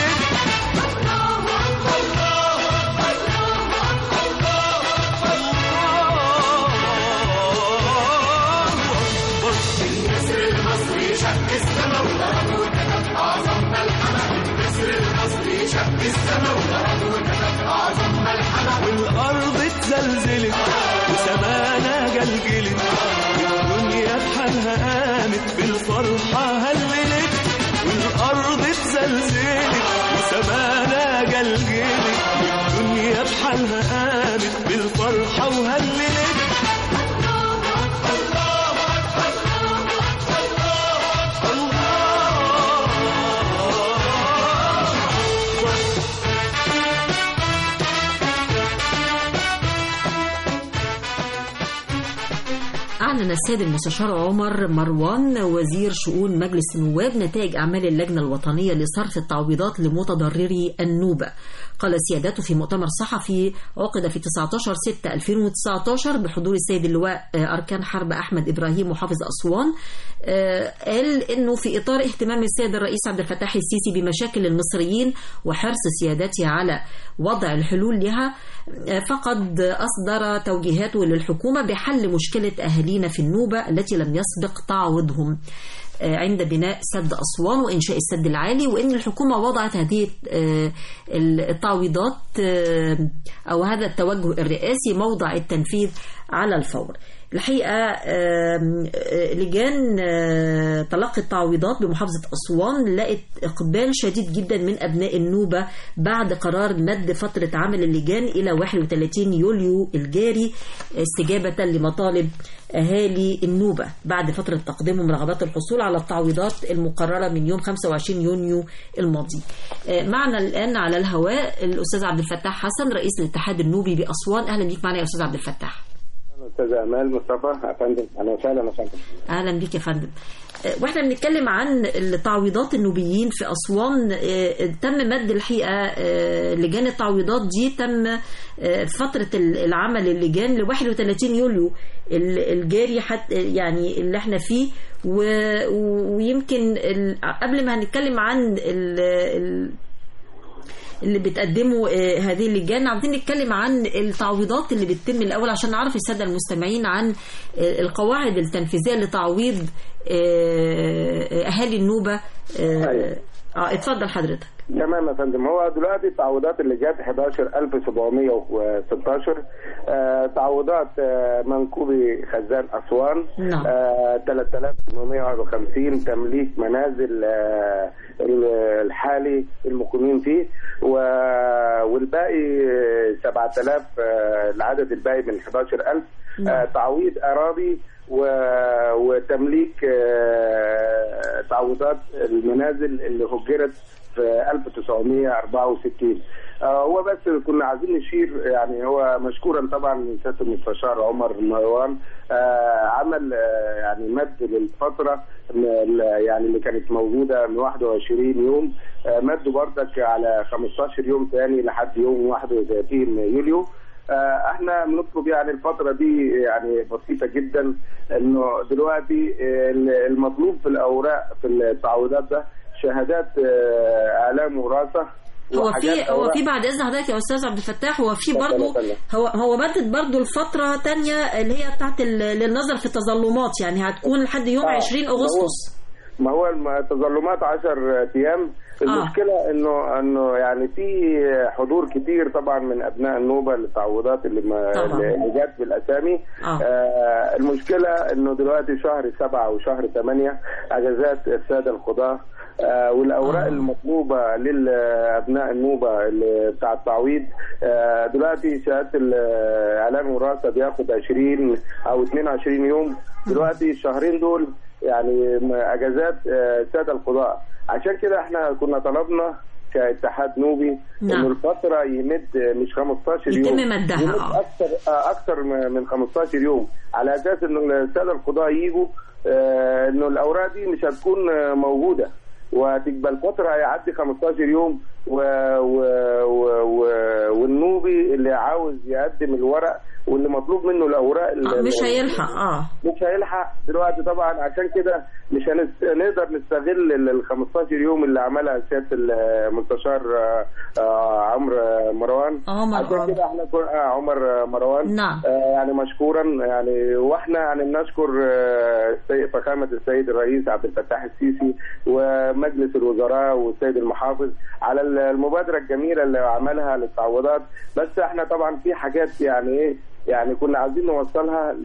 مصر المصري شق السما وضرب وكتب أعظم ملحمة مصر المصري شق السما وضرب وكتب أعظم ملحمة والأرض اتزلزلت وسمانا جلجلت والدنيا بحالها قامت بالفرحة هللت والأرض اتزلزلت وسمانا جلجلت والدنيا بحالها قامت بالفرحة وهللت أعلن أعلن السيد المستشار عمر مروان وزير شؤون مجلس النواب نتائج أعمال اللجنة الوطنية لصرف التعويضات لمتضرري النوبة قال سيادته في مؤتمر صحفي عقد في 19 6 2019 بحضور السيد اللواء أركان حرب أحمد إبراهيم محافظ أسوان قال أنه في إطار اهتمام السيد الرئيس عبد الفتاح السيسي بمشاكل المصريين وحرص سيادته على وضع الحلول لها فقد أصدر توجيهاته للحكومة بحل مشكلة أهالينا في النوبة التي لم يسبق تعويضهم عند بناء سد أسوان وإنشاء السد العالي وإن الحكومة وضعت هذه التعويضات أو هذا التوجه الرئاسي موضع التنفيذ على الفور الحقيقة لجان تلقي التعويضات بمحافظة أسوان لقت إقبال شديد جدا من أبناء النوبة بعد قرار مد فترة عمل اللجان إلى 31 يوليو الجاري استجابة لمطالب أهالي النوبة بعد فترة تقديمهم رغبات الحصول على التعويضات المقررة من يوم 25 يونيو الماضي معنا الآن على الهواء الأستاذ عبد الفتاح حسن رئيس الاتحاد النوبي بأسوان أهلا بيك معنا يا أستاذ عبد الفتاح استاذ امال مصطفى يا فندم اهلا وسهلا يا فندم اهلا بيك يا فندم واحنا بنتكلم عن التعويضات النوبيين في اسوان تم مد الحقيقه لجان التعويضات دي تم فتره العمل اللجان ل 31 يوليو الجاري حتى يعني اللي احنا فيه ويمكن قبل ما هنتكلم عن اللي بتقدموا هذه اللجان عاوزين نتكلم عن التعويضات اللي بتتم الاول عشان نعرف الساده المستمعين عن القواعد التنفيذيه لتعويض اهالي النوبه اه اتفضل حضرتك تمام يا فندم هو دلوقتي التعويضات اللي جت 11716 آه تعويضات آه منكوبي خزان اسوان نعم آه 3851 تمليك منازل آه الحالي المقيمين فيه والباقي 7000 آه العدد الباقي من 11000 آه تعويض اراضي وتمليك آه تعويضات المنازل اللي هجرت في 1964 آه هو بس كنا عايزين نشير يعني هو مشكورا طبعا من سياده المستشار عمر مروان آه عمل آه يعني مد للفتره يعني اللي كانت موجوده من 21 يوم آه مد بردك على 15 يوم ثاني لحد يوم 31 يوليو آه احنا بنطلب يعني الفتره دي يعني بسيطه جدا انه دلوقتي المطلوب في الاوراق في التعويضات ده شهادات اعلام وراثه هو في هو في بعد اذن حضرتك يا استاذ عبد الفتاح هو في برضه هو هو بدت برضه الفتره ثانيه اللي هي بتاعت للنظر في التظلمات يعني هتكون لحد يوم آه 20 اغسطس ما هو التظلمات 10 ايام المشكله آه. انه انه يعني في حضور كتير طبعا من ابناء النوبه للتعويضات اللي ما اللي جت بالاسامي آه. آه المشكله انه دلوقتي شهر سبعة وشهر ثمانية اجازات الساده القضاه آه والاوراق آه. المطلوبه لابناء النوبه بتاع التعويض آه دلوقتي شهاده الاعلام وراثه بياخد 20 او 22 يوم دلوقتي الشهرين دول يعني اجازات الساده القضاء عشان كده احنا كنا طلبنا كاتحاد نوبي نعم. انه الفتره يمد مش 15 يوم يتم مدها يمد اكثر اكثر من 15 يوم على اساس انه الساده القضاء يجوا اه انه الاوراق دي مش هتكون موجوده وهتبقى الفتره هيعدي 15 يوم و... و... و... و... والنوبي اللي عاوز يقدم الورق واللي مطلوب منه الاوراق آه مش هيلحق اه مش هيلحق دلوقتي طبعا عشان كده مش هنقدر نستغل ال 15 يوم اللي عملها سياده المستشار آه عمرو مروان عمر عشان كده احنا كنا آه عمر مروان نعم آه يعني مشكورا يعني واحنا يعني بنشكر آه فخامه السيد الرئيس عبد الفتاح السيسي ومجلس الوزراء والسيد المحافظ على المبادره الجميله اللي عملها للتعويضات بس احنا طبعا في حاجات يعني ايه يعني كنا عايزين نوصلها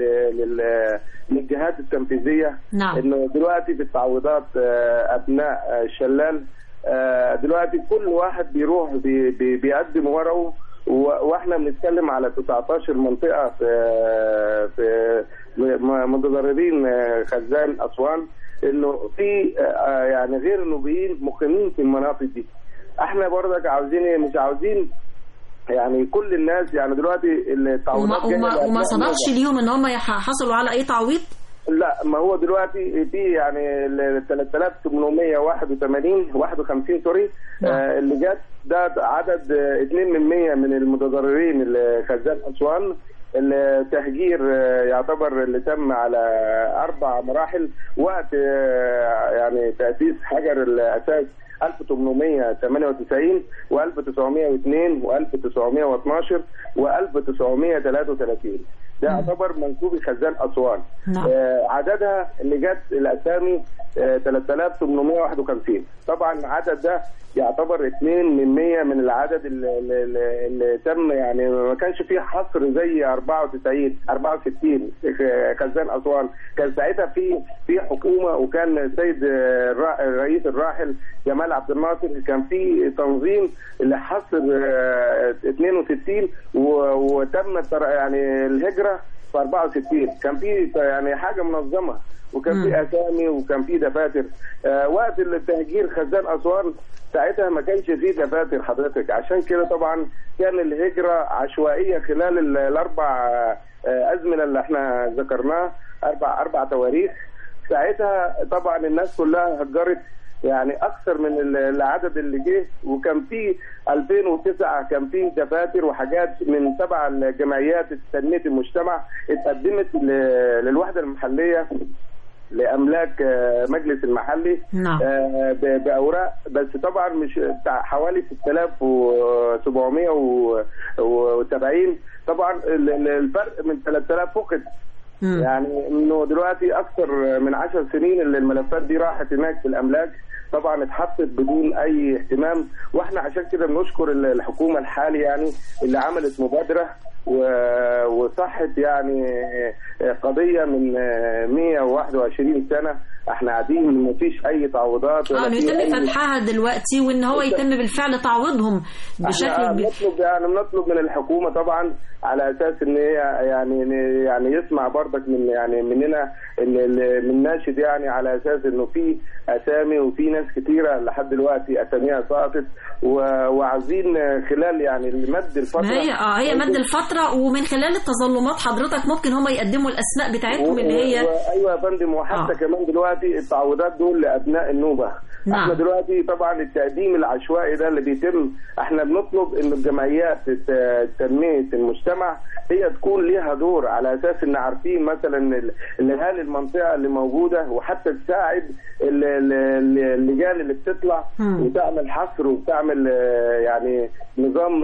للجهات التنفيذيه نعم. انه دلوقتي في التعويضات ابناء الشلال دلوقتي كل واحد بيروح بي بي بيقدم ورقه واحنا بنتكلم على 19 منطقه في في متضررين خزان اسوان انه في يعني غير النوبيين مقيمين في المناطق دي احنا برضك عاوزين مش عاوزين يعني كل الناس يعني دلوقتي التعويضات وما, وما, وما صدقش ليهم ان هم حصلوا على اي تعويض لا ما هو دلوقتي في يعني ال 3881 51 سوري آه اللي جت ده عدد آه، 2 من 100 من المتضررين اللي خزان اسوان التهجير آه، يعتبر اللي تم على اربع مراحل وقت آه، يعني تاسيس حجر الاساس 1898 و1902 و1912 و1933 ده يعتبر منسوبي خزان اسوان نعم. آه عددها اللي جت الاسامي آه 3851 طبعا العدد ده يعتبر 2 من 100 من العدد اللي, اللي, اللي تم يعني ما كانش فيه حصر زي 94 64 خزان اسوان كان ساعتها في في حكومه وكان السيد آه، الرا- الرئيس الراحل جمال عبد الناصر كان في تنظيم لحصر آه، 62 و- وتم التر- يعني الهجره في 64 كان في يعني حاجه منظمه وكان في اسامي وكان في دفاتر آه وقت التهجير خزان اسوان ساعتها ما كانش فيه دفاتر حضرتك عشان كده طبعا كان الهجره عشوائيه خلال ال- الاربع آه ازمنه اللي احنا ذكرناها اربع اربع تواريخ ساعتها طبعا الناس كلها هجرت يعني اكثر من ال- العدد اللي جه وكان في 2009 كان في دفاتر وحاجات من تبع الجمعيات تنميه المجتمع اتقدمت ل- للوحده المحليه لاملاك آه، مجلس المحلي نعم. آه، ب- باوراق بس طبعا مش بتاع حوالي 6770 طبعا ال- ال- الفرق من 3000 فقد يعني انه دلوقتي اكثر من 10 سنين اللي الملفات دي راحت هناك في الاملاك طبعا اتحطت بدون اي اهتمام واحنا عشان كده بنشكر ال- الحكومه الحالي يعني اللي عملت مبادره و- وصحت يعني قضيه من 121 سنه احنا قاعدين مفيش اي تعويضات اه ولا انه في يتم أي- فتحها دلوقتي وان هو يتم بالفعل تعويضهم احنا بشكل كبير بنطلب يعني بنطلب من الحكومه طبعا على اساس ان هي يعني يعني يسمع برضك من يعني مننا ان ال- من ناشد يعني على اساس انه في اسامي وفي ناس كتيره لحد دلوقتي اساميها سقطت و- وعايزين خلال يعني مد الفتره ما هي اه هي مد الفتره ومن خلال التظلمات حضرتك ممكن هم يقدموا الاسماء بتاعتهم اللي هي و- و- ايوه يا فندم وحتى آه. كمان دلوقتي التعويضات دول لابناء النوبه نعم. احنا دلوقتي طبعا التقديم العشوائي ده اللي بيتم احنا بنطلب ان الجمعيات الت- تنميه المجتمع هي تكون ليها دور على اساس ان عارفين مثلا ال- الاهالي المنطقه اللي موجوده وحتى تساعد ال- ال- ال- اللجان اللي بتطلع مم. وتعمل حصر وبتعمل آه، يعني نظام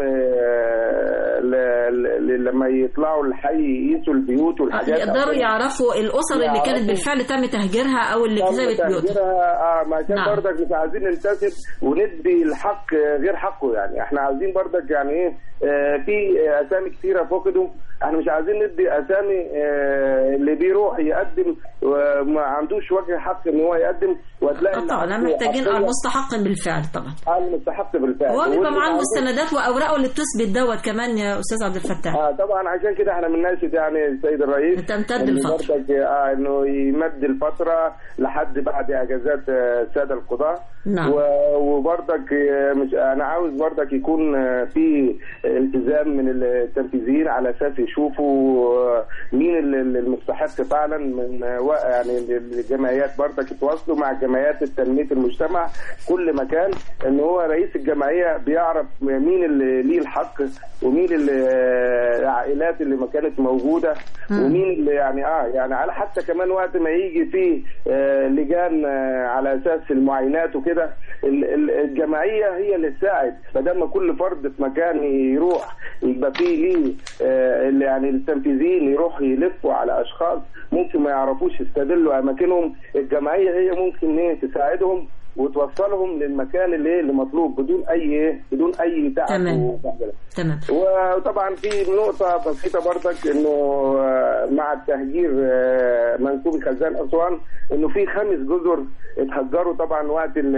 آه، ل- ل- لما يطلعوا الحي يقيسوا البيوت والحاجات يقدروا يعرفوا الاسر اللي كانت يعرفوا. بالفعل تم تهجيرها او اللي كسبت بيوتها تهجيرها اه ما عشان نعم. برضك مش عايزين ننتسب وندي الحق آه، غير حقه يعني احنا عايزين برضك يعني ايه آه، في آه، اسامي كثيره فقدوا احنا مش عايزين ندي اسامي آه، اللي بيروح يقدم وما عندوش وجه حق ان هو يقدم وتلاقي آه طبعا اللي محتاجين حقيقة- المستحق بالفعل طبعا المستحق بالفعل هو بيبقى واللي معاه عايز- المستندات واوراقه اللي بتثبت دوت كمان يا استاذ عبد الفتاح اه طبعا عشان كده احنا بنناشد يعني السيد الرئيس تمتد إنه الفترة. برضك، اه انه يمد الفتره لحد بعد اجازات آه، الساده القضاه نعم. و- وبرضك آه، مش انا عاوز برضك يكون آه، في التزام من التنفيذيين على اساس يشوفوا آه، مين ال- ال- المستحق فعلا من آه، و- يعني الجمعيات برضك يتواصلوا مع جمعيات تنميه المجتمع كل مكان ان هو رئيس الجمعيه بيعرف مين اللي ليه الحق ومين اللي العائلات اللي ما كانت موجوده مم. ومين اللي يعني اه يعني على حتى كمان وقت ما يجي في آه، لجان آه، على اساس المعاينات وكده ال- ال- الجمعيه هي اللي تساعد بدل ما كل فرد في مكان يروح يبقى فيه ليه آه، اللي يعني التنفيذيين يروحوا يلفوا على اشخاص ممكن ما يعرفوش يستدلوا اماكنهم الجمعيه هي ممكن ايه تساعدهم وتوصلهم للمكان اللي اللي مطلوب بدون اي ايه بدون اي تعب تمام. وبهدلة. تمام وطبعا في نقطة بسيطة برضك انه آه، مع التهجير آه، منسوبي خزان اسوان انه في خمس جزر اتهجروا طبعا وقت ال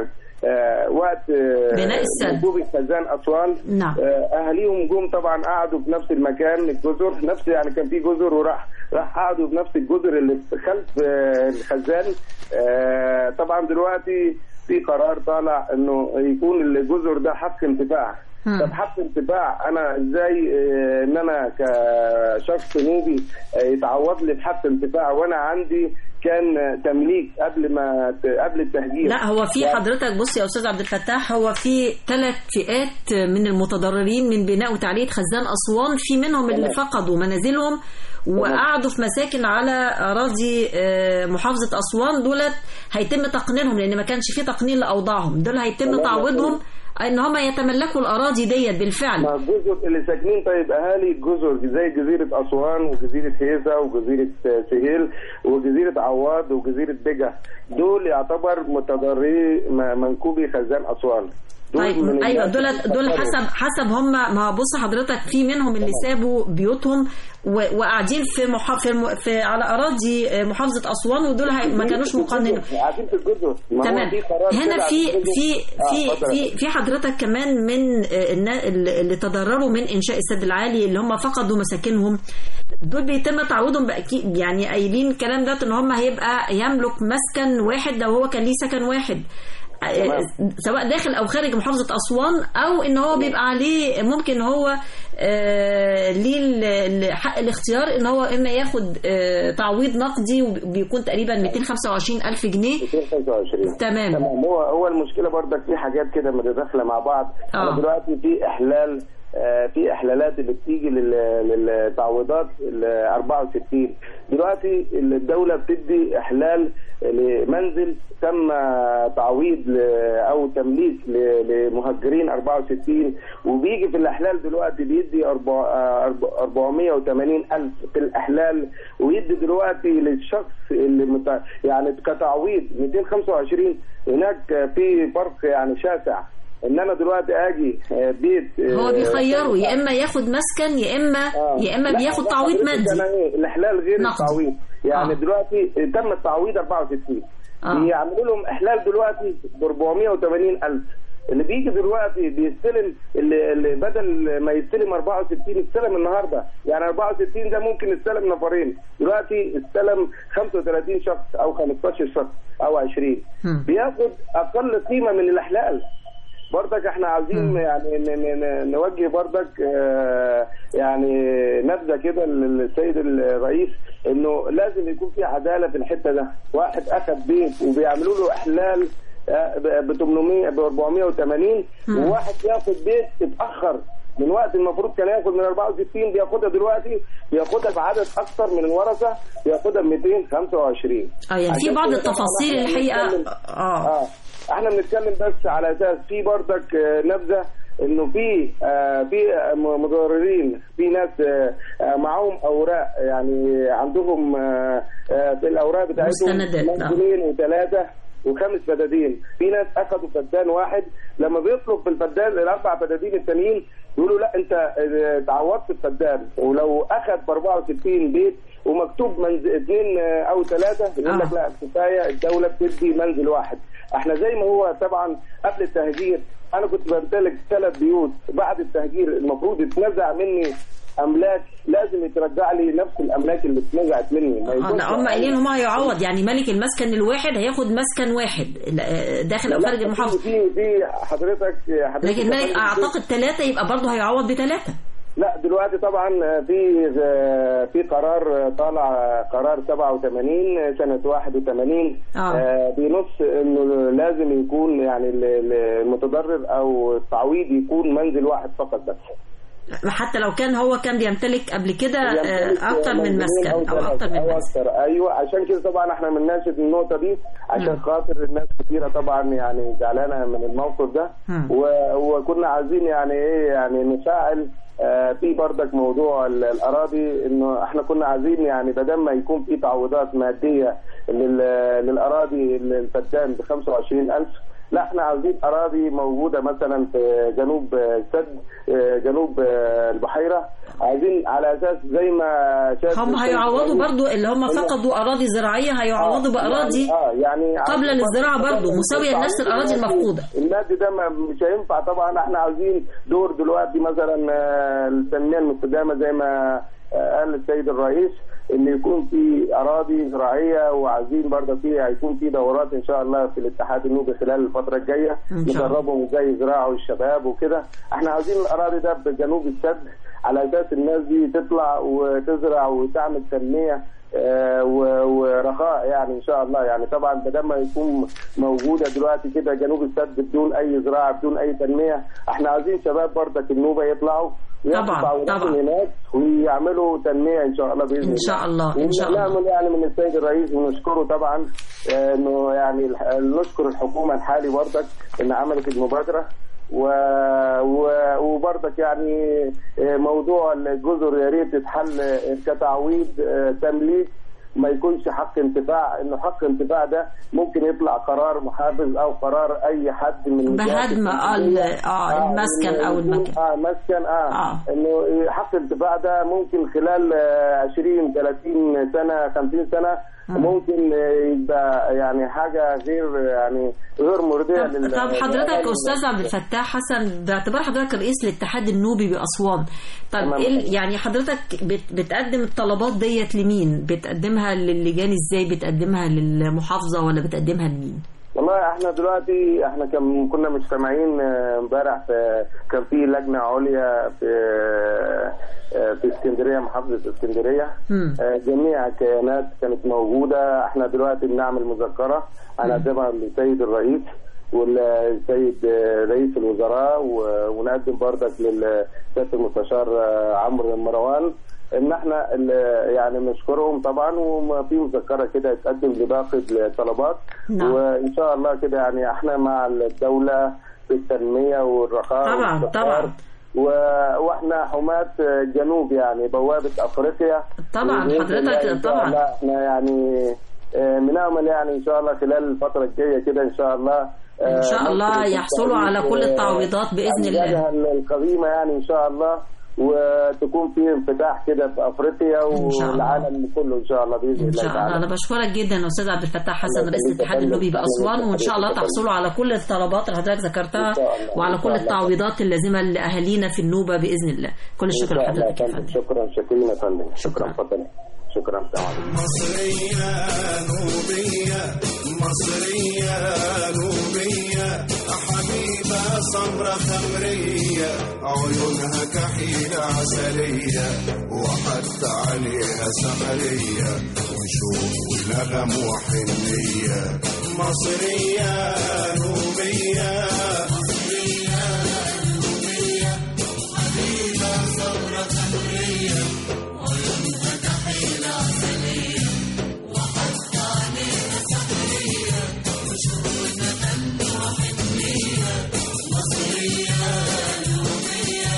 آه، وقت آه، بناء السد. منسوبي خزان اسوان نعم. آه، اهاليهم جم طبعا قعدوا في نفس المكان الجزر نفس يعني كان في جزر وراح راح قعدوا في نفس الجزر اللي في خلف آه، الخزان آه، طبعا دلوقتي في قرار طالع انه يكون الجزر ده حق انتفاع طب حبس انتفاع انا ازاي آه، ان انا كشخص نوبي آه، يتعوض لي بحبس انتفاع وانا عندي كان آه، تمليك قبل ما قبل التهجير لا هو في حضرتك بص يا استاذ عبد الفتاح هو في ثلاث فئات من المتضررين من بناء وتعلية خزان اسوان في منهم اللي تمام. فقدوا منازلهم وقعدوا في مساكن على اراضي آه، محافظه اسوان دولت هيتم تقنينهم لان ما كانش في تقنين لاوضاعهم دول هيتم تمام. تعويضهم ان هم يتملكوا الاراضي ديت بالفعل ما الجزر اللي ساكنين طيب اهالي جزر زي جزيره اسوان وجزيره هيزا وجزيره آه، سهيل وجزيره عواد وجزيره بجه دول يعتبر متضرري م- منكوبي خزان اسوان دول طيب من ايوه الناس دول اللي دول اتأثروا. حسب حسب هم ما بص حضرتك في منهم اللي سابوا بيوتهم و- وقاعدين في مح... في, الم... في على اراضي آه، محافظه اسوان ودول هي... ما كانوش مقننين قاعدين في الجزر ما هو تمام في قرار هنا طلع في الجزر. في آه، في اتفضل. في في حضرتك كمان من آه، النا- اللي اللي تضرروا من انشاء السد العالي اللي هم فقدوا مساكنهم دول بيتم تعويضهم باكيد يعني قايلين الكلام ده ان هم هيبقى يملك مسكن واحد لو هو كان ليه سكن واحد آه، سواء داخل او خارج محافظه اسوان او ان هو بيبقى عليه ممكن هو آه، ليه ال- ال- حق الاختيار ان هو اما ياخد آه، تعويض نقدي وبيكون تقريبا 225 الف جنيه 225 تمام. تمام هو هو المشكله برضك في حاجات كده متداخله مع بعض آه. انا دلوقتي في احلال آه، في احلالات اللي بتيجي لل- للتعويضات ال 64 دلوقتي الدوله بتدي احلال لمنزل تم تعويض ل- او تمليك ل- لمهجرين 64 وبيجي في الاحلال دلوقتي بيدي أربع- آه، أربع- 480 الف في الاحلال ويدي دلوقتي للشخص اللي مت... يعني كتعويض 225 هناك في فرق يعني شاسع ان انا دلوقتي اجي آه، بيت آه، هو بيخيره يا اما ياخد مسكن يا اما يا اما لا، بياخد لا، تعويض حضرتك مادي أنا إيه، الاحلال غير نقد. التعويض يعني آه. دلوقتي تم التعويض 64 آه. يعملوا لهم احلال دلوقتي ب 480 الف اللي بيجي دلوقتي بيستلم اللي, اللي بدل ما يستلم 64 استلم النهارده يعني 64 ده ممكن يستلم نفرين دلوقتي استلم 35 شخص او 15 شخص او 20 بياخد اقل قيمه من الاحلال برضك احنا عايزين يعني ن- ن- ن- نوجه برضك آه، يعني نبذه كده للسيد الرئيس انه لازم يكون في عداله في الحته ده واحد اخذ بيت وبيعملوا له احلال ب 800 ب 480 وواحد ياخد بيت اتاخر من وقت المفروض كان ياخد من 64 بياخدها دلوقتي بياخدها بعدد اكثر من الورثه بياخدها ب 225 اه يعني في عشان بعض كده التفاصيل طبعاً إحنا الحقيقه بنتكلم- اه اه احنا بنتكلم بس على اساس في برضك آه، نبذه انه في آه، في آه، متضررين في ناس آه، آه، معاهم اوراق يعني عندهم آه، آه، في الاوراق بتاعتهم مستندات، آه. منزلين وثلاثه وخمس فدادين في ناس اخذوا فدان واحد لما بيطلب في الفدان الاربع فدادين التانيين يقولوا لا انت آه، تعوضت الفدان ولو اخذ ب 64 بيت ومكتوب منزل اثنين آه، او ثلاثه يقول لك لا كفايه الدوله بتدي منزل واحد احنا زي ما هو طبعا قبل التهجير انا كنت بمتلك ثلاث بيوت بعد التهجير المفروض يتنزع مني املاك لازم يترجع لي نفس الاملاك اللي اتنزعت مني ما آه، يكونش لا هم قايلين هم هيعوض يعني ملك المسكن الواحد هياخد مسكن واحد لا، داخل او لا، خارج المحافظه في في حضرتك حضرتك لكن ملك اعتقد ثلاثه يبقى برضه هيعوض بثلاثه لا دلوقتي طبعا في في قرار طالع قرار 87 سنة 81 آه. آه، بينص انه لازم يكون يعني ال- ال- المتضرر او التعويض يكون منزل واحد فقط بس حتى لو كان هو كان بيمتلك قبل كده آه، يمتلك اكتر من منزلين مسكن او ثلاثة اكتر من أو مسكن أكتر. ايوه عشان كده طبعا احنا بنناشد النقطه دي عشان مم. خاطر الناس كثيره طبعا يعني زعلانه من الموقف ده مم. و- وكنا عايزين يعني ايه يعني نفعل آه، في برضك موضوع ال- الاراضي انه احنا كنا عايزين يعني بدل ما يكون في تعويضات ماديه لل- للاراضي الفدان ب 25000 لا احنا عاوزين اراضي موجوده مثلا في جنوب السد آه، جنوب آه، البحيره عايزين على اساس زي ما شاف هم هيعوضوا برضو اللي هم فقدوا اراضي زراعيه هيعوضوا باراضي اه يعني قبل للزراعه برضو مساويه لنفس الاراضي المفقوده المادي ده ما- مش هينفع طبعا احنا عاوزين دور دلوقتي مثلا آه، التنميه المستدامه زي ما آه، قال السيد الرئيس ان يكون في اراضي زراعيه وعايزين برضه في هيكون في دورات ان شاء الله في الاتحاد النوبي خلال الفتره الجايه إن شاء الله. ندربهم ازاي يزرعوا الشباب وكده احنا عايزين الاراضي ده بجنوب السد على اساس الناس دي تطلع وتزرع وتعمل تنميه آه، و- ورخاء يعني ان شاء الله يعني طبعا بدل ما يكون موجوده دلوقتي كده جنوب السد بدون اي زراعه بدون اي تنميه احنا عايزين شباب برضك النوبه يطلعوا وياخدوا طبعاً، تعاوناتهم طبعاً. هناك ويعملوا تنميه ان شاء الله باذن الله إن شاء الله، إن شاء الله. ونعمل يعني من السيد الرئيس ونشكره طبعا آه، انه يعني الح- نشكر الحكومه الحالي برضك ان عملت المبادره و... و... وبرضك يعني آه، موضوع الجزر يا ريت يتحل آه، كتعويض آه، تمليك ما يكونش حق انتفاع انه حق انتفاع ده ممكن يطلع قرار محافظ او قرار اي حد من الجهات بهدم آه، ال- آه، المسكن أو يكون- المكان. اه مسكن اه, آه. انه حق الانتفاع ده ممكن خلال آه، 20 30 سنه 50 سنه ممكن آه، يبقى يعني حاجه غير يعني غير مرضيه لل طب حضرتك استاذ عبد الفتاح حسن باعتبار حضرتك رئيس الاتحاد النوبي باسوان طب تمام. إيه ال- يعني حضرتك بت- بتقدم الطلبات ديت لمين بتقدمها للجان ازاي بتقدمها للمحافظه ولا بتقدمها لمين والله احنا دلوقتي احنا كم كنا مجتمعين آه، امبارح في كان في لجنه عليا في آه، في اسكندريه محافظه اسكندريه مم. آه، جميع الكيانات كانت موجوده احنا دلوقتي بنعمل مذكره هنقدمها للسيد الرئيس والسيد آه، رئيس الوزراء و- ونقدم برضك للسيد المستشار آه، عمرو مروان ان احنا ال- يعني نشكرهم طبعا وفي مذكره كده تقدم لباقي الطلبات نعم. وان شاء الله كده يعني احنا مع الدوله في التنميه والرخاء طبعا والاستقرار. طبعا و... واحنا حماة الجنوب يعني بوابة افريقيا طبعاً، وبإذن حضرتك الله إن شاء طبعاً. الله احنا يعني آه، بنامل يعني ان شاء الله خلال الفترة الجاية كده ان شاء الله آه، إن شاء الله مصر يحصلوا على كل آه، التعويضات بإذن الله. أمجادها القديمة يعني ان شاء الله وتكون في انفتاح كده في افريقيا إن شاء الله. والعالم كله ان شاء الله باذن ان الله شاء الله تعالى انا بشكرك جدا استاذ عبد الفتاح حسن الله رئيس يخليك يا الاتحاد فندم. النوبي باسوان وان شاء الله حبيبي. تحصلوا على كل الطلبات اللي حضرتك ذكرتها إن شاء الله. وعلى إن كل شاء الله. التعويضات اللازمه لاهالينا في النوبه باذن الله كل إن الشكر شاء الله لحضرتك يا يا فندم. فندم شكرا شكرا يا فندم شكرا اتفضل شكرا السلام عليكم مصرية نوبية مصرية نوبية حبيبة سمرة خمرية عيونها كحيلة عسلية وحتى عليها سحرية وشوق ونغم وحنية مصرية نوبية مصرية نوبية حبيبة سمرة خمرية عيونها كحيلة عسلية وحتى عليها سحرية وشوق ونغم وحنية مصرية نوبية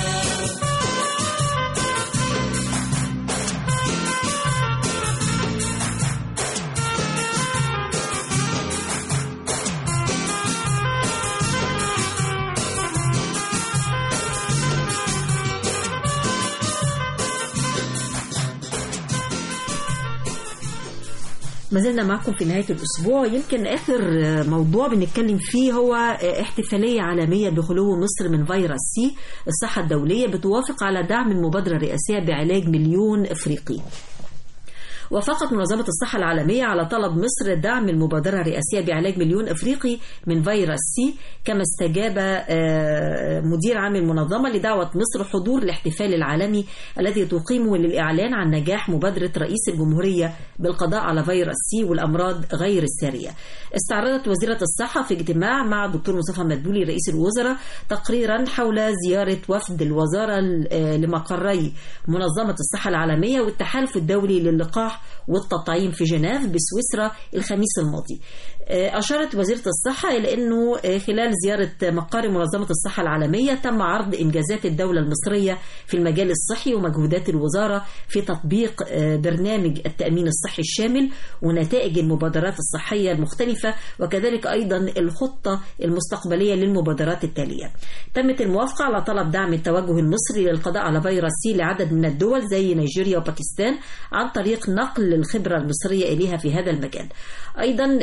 ما زلنا معكم في نهاية الأسبوع يمكن آخر موضوع بنتكلم فيه هو احتفالية عالمية بخلو مصر من فيروس سي الصحة الدولية بتوافق على دعم المبادرة الرئاسية بعلاج مليون إفريقي وافقت منظمة الصحة العالمية على طلب مصر دعم المبادرة الرئاسية بعلاج مليون إفريقي من فيروس سي كما استجاب آه، مدير عام المنظمة لدعوة مصر حضور الاحتفال العالمي الذي تقيمه للإعلان عن نجاح مبادرة رئيس الجمهورية بالقضاء على فيروس سي والأمراض غير السارية استعرضت وزيرة الصحة في اجتماع مع الدكتور مصطفى مدبولي رئيس الوزراء تقريرا حول زيارة وفد الوزارة آه، لمقري منظمة الصحة العالمية والتحالف الدولي للقاح والتطعيم في جنيف بسويسرا الخميس الماضي آه، أشارت وزيرة الصحة إلى أنه آه، خلال زيارة مقر منظمة الصحة العالمية تم عرض إنجازات الدولة المصرية في المجال الصحي ومجهودات الوزارة في تطبيق آه، برنامج التأمين الصحي الشامل ونتائج المبادرات الصحية المختلفة وكذلك أيضا الخطة المستقبلية للمبادرات التالية تمت الموافقة على طلب دعم التوجه المصري للقضاء على فيروس سي لعدد من الدول زي نيجيريا وباكستان عن طريق نقل الخبرة المصرية إليها في هذا المجال أيضا الوزير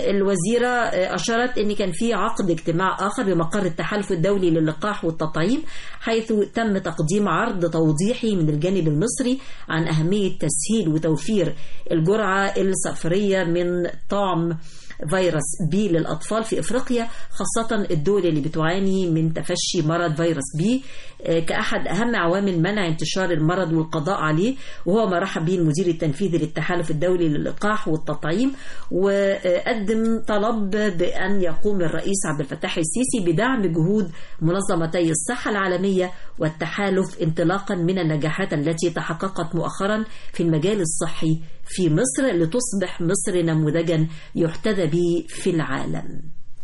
الجزيرة آه، أشارت أن كان في عقد اجتماع آخر بمقر التحالف الدولي للقاح والتطعيم حيث تم تقديم عرض توضيحي من الجانب المصري عن أهمية تسهيل وتوفير الجرعة الصفرية من طعم فيروس بي للأطفال في إفريقيا خاصة الدول اللي بتعاني من تفشي مرض فيروس بي آه، كأحد أهم عوامل منع انتشار المرض والقضاء عليه وهو ما رحب به المدير التنفيذي للتحالف الدولي للقاح والتطعيم وقدم طلب بأن يقوم الرئيس عبد الفتاح السيسي بدعم جهود منظمتي الصحة العالمية والتحالف انطلاقا من النجاحات التي تحققت مؤخرا في المجال الصحي في مصر لتصبح مصر نموذجا يحتذى به في العالم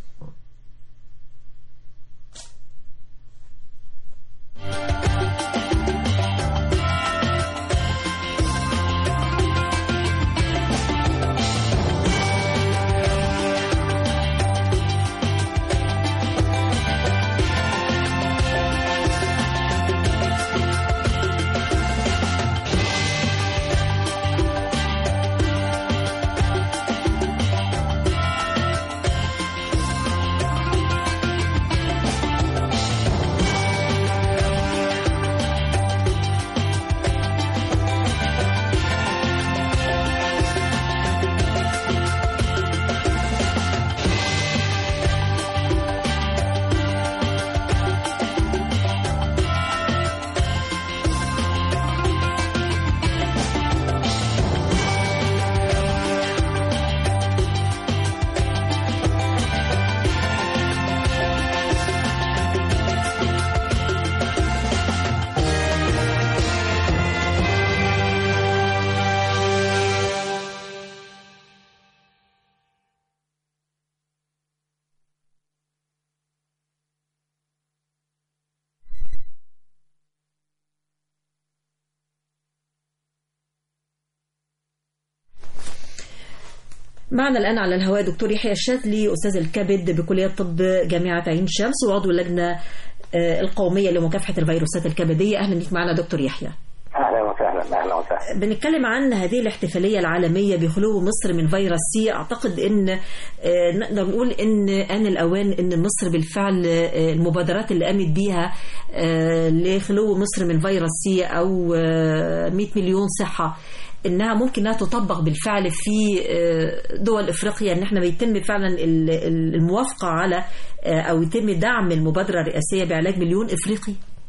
معنا الآن على الهواء دكتور يحيى الشاذلي أستاذ الكبد بكلية طب جامعة عين شمس وعضو اللجنة آه، القومية لمكافحة الفيروسات الكبدية أهلا بك معنا دكتور يحيى اهلا وسهلا اهلا وسهلا بنتكلم عن هذه الاحتفالية العالمية بخلو مصر من فيروس سي أعتقد أن آه، نقدر نقول أن آن الأوان أن مصر بالفعل آه، المبادرات اللي قامت بيها آه، لخلو مصر من فيروس سي أو آه، 100 مليون صحة انها ممكن انها تطبق بالفعل في آه، دول افريقيا ان احنا بيتم فعلا ال- ال- الموافقه على آه، او يتم دعم المبادره الرئاسيه بعلاج مليون افريقي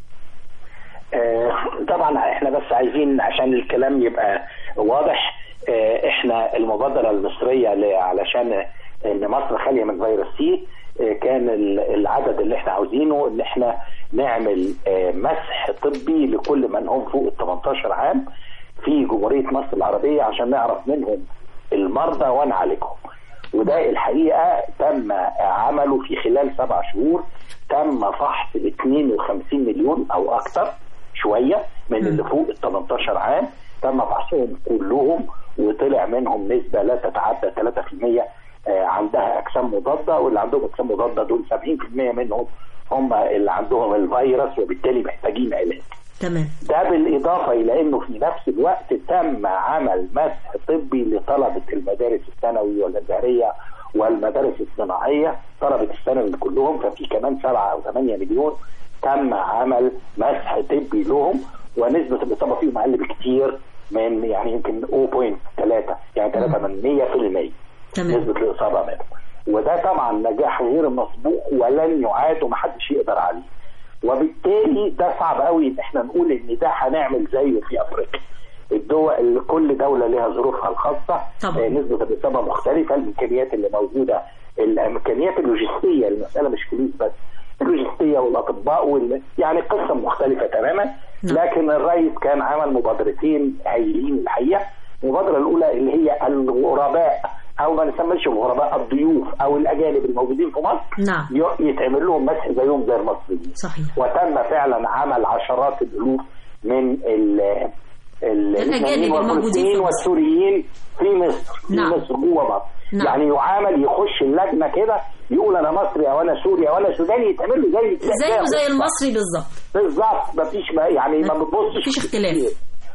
آه، طبعا احنا بس عايزين عشان الكلام يبقى واضح آه، احنا المبادره المصريه ل- علشان ان مصر خاليه من فيروس سي آه، كان ال- العدد اللي احنا عاوزينه ان احنا نعمل آه، مسح طبي لكل من هم فوق ال 18 عام في جمهوريه مصر العربيه عشان نعرف منهم المرضى ونعالجهم وده الحقيقه تم عمله في خلال سبع شهور تم فحص 52 مليون او اكثر شويه من اللي فوق ال 18 عام تم فحصهم كلهم وطلع منهم نسبه لا تتعدى 3% آه، عندها اجسام مضاده واللي عندهم اجسام مضاده دول 70% منهم هم اللي عندهم الفيروس وبالتالي محتاجين علاج. تمام ده بالاضافه الى انه في نفس الوقت تم عمل مسح طبي لطلبه المدارس الثانوي والازهريه والمدارس الصناعيه طلبه الثانوي كلهم ففي كمان 7 او 8 مليون تم عمل مسح طبي لهم ونسبه الاصابه فيهم اقل بكتير من يعني يمكن 0.3 يعني 3 من 100% تمام نسبه الاصابه منهم وده طبعا نجاح غير مسبوق ولن يعاد ومحدش يقدر عليه وبالتالي ده صعب قوي ان احنا نقول ان ده هنعمل زيه في افريقيا الدول كل دوله لها ظروفها الخاصه طبعا. آه، نسبه الاصابه مختلفه الامكانيات اللي موجوده الامكانيات اللوجستيه المساله مش فلوس بس اللوجستيه والاطباء وال... يعني قصه مختلفه تماما لكن الرئيس كان عمل مبادرتين هايلين الحقيقه المبادره الاولى اللي هي الغرباء او ما نسميش الغرباء الضيوف او الاجانب الموجودين في مصر نعم ي- يتعمل لهم مسح زيهم زي المصريين صحيح وتم فعلا عمل عشرات الالوف من ال ال- الأجانب اللبنانيين الموجودين في والفلسطينيين مصر. والسوريين في مصر في نعم. مصر جوه مصر نعم. يعني يعامل يخش اللجنه كده يقول انا مصري او انا سوري او انا سوداني يتعمل له زي زيه زي المصري بالظبط بالظبط مفيش ما يعني ما بتبصش مفيش اختلاف. كتير.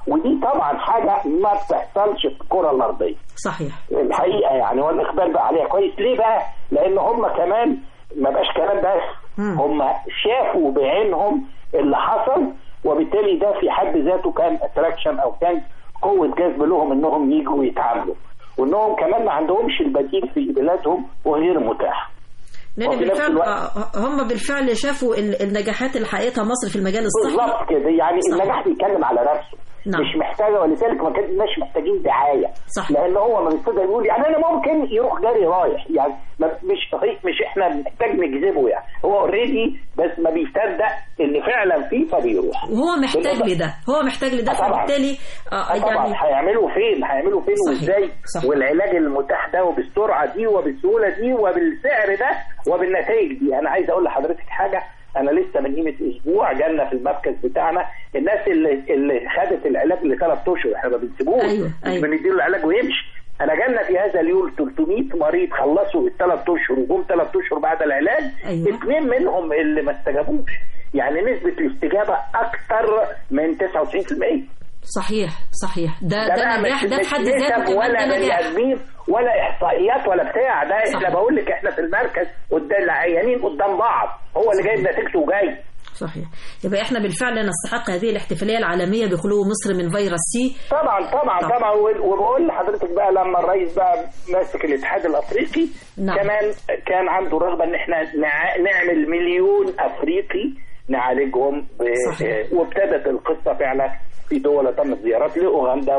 ودي طبعا حاجه ما بتحصلش في الكره الارضيه صحيح الحقيقه يعني والاقبال بقى عليها كويس ليه بقى؟ لان هم كمان ما بقاش كلام بس هم شافوا بعينهم اللي حصل وبالتالي ده في حد ذاته كان اتراكشن او كان قوه جذب لهم انهم يجوا ويتعاملوا وانهم كمان ما عندهمش البديل في بلادهم وغير متاح لان وفي نفس بالفعل الوقت- آه، هم بالفعل شافوا ال- النجاحات اللي حققتها مصر في المجال الصحي بالظبط كده يعني النجاح بيتكلم على نفسه نعم. مش محتاجه ولذلك ما كناش محتاجين دعايه صح. لان هو ما بيبتدى يقول يعني انا ممكن يروح جاري رايح يعني ما مش مش احنا محتاج نجذبه يعني هو اوريدي بس ما بيصدق ان فعلا في فبيروح وهو محتاج بالنسبة- لده هو محتاج لده آه طبعا. فبالتالي آه، آه طبعا يعني هيعملوا فين هيعملوا فين صحيح. وازاي صح. والعلاج المتاح ده وبالسرعه دي وبالسهوله دي وبالسعر ده وبالنتائج دي انا عايز اقول لحضرتك حاجه انا لسه من قيمه اسبوع جالنا في المركز بتاعنا الناس اللي اللي خدت العلاج لثلاث اشهر احنا ما بنسيبوش أيوة، مش أيوة. بنديله العلاج ويمشي انا جالنا في هذا اليوم 300 مريض خلصوا الثلاث اشهر وجم ثلاث اشهر بعد العلاج أيوة. اثنين منهم اللي ما استجابوش يعني نسبه الاستجابه اكثر من 99% صحيح صحيح ده ده ده بقى نجاح مش ده في مش حد نسب ذاته كمان ولا ده بني نجاح ادمين ولا احصائيات ولا بتاع ده صح. احنا بقول لك احنا في المركز قدام العيانين قدام بعض هو اللي جايب نتيجته وجاي صحيح يبقى احنا بالفعل نستحق هذه الاحتفاليه العالميه بخلو مصر من فيروس سي طبعا طبعا طبعا. طبعا و- وبقول لحضرتك بقى لما الرئيس بقى ماسك الاتحاد الافريقي نعم. كمان كان عنده رغبه ان احنا نع- نعمل مليون افريقي نعالجهم ب- صحيح. وابتدت القصه فعلا في دول تم الزيارات لاوغندا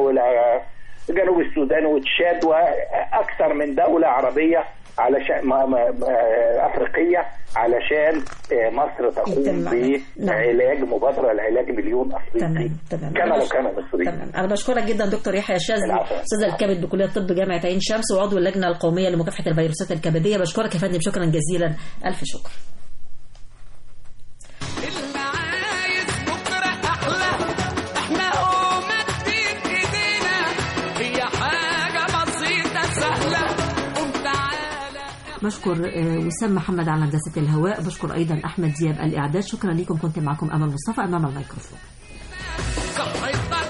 وجنوب السودان وتشاد واكثر من دوله عربيه علشان ما ما ما- افريقيه علشان آه، مصر تقوم يتم- نعم. بعلاج مبادره لعلاج مليون افريقي تمام تمام كما أنا لو كان مصري تمام انا بشكرك جدا دكتور يحيى الشاذلي العفو. استاذ الكبد بكليه الطب جامعه عين شمس وعضو اللجنه القوميه لمكافحه الفيروسات الكبديه بشكرك يا فندم شكرا جزيلا الف شكر احنا ومدين ايدينا هي حاجة بسيطة سهلة قوم تعالى بشكر آه، وسام محمد على هندسه الهواء بشكر ايضا احمد دياب الاعداد شكرا لكم كنت معكم امل مصطفى امام الميكروفون صحيت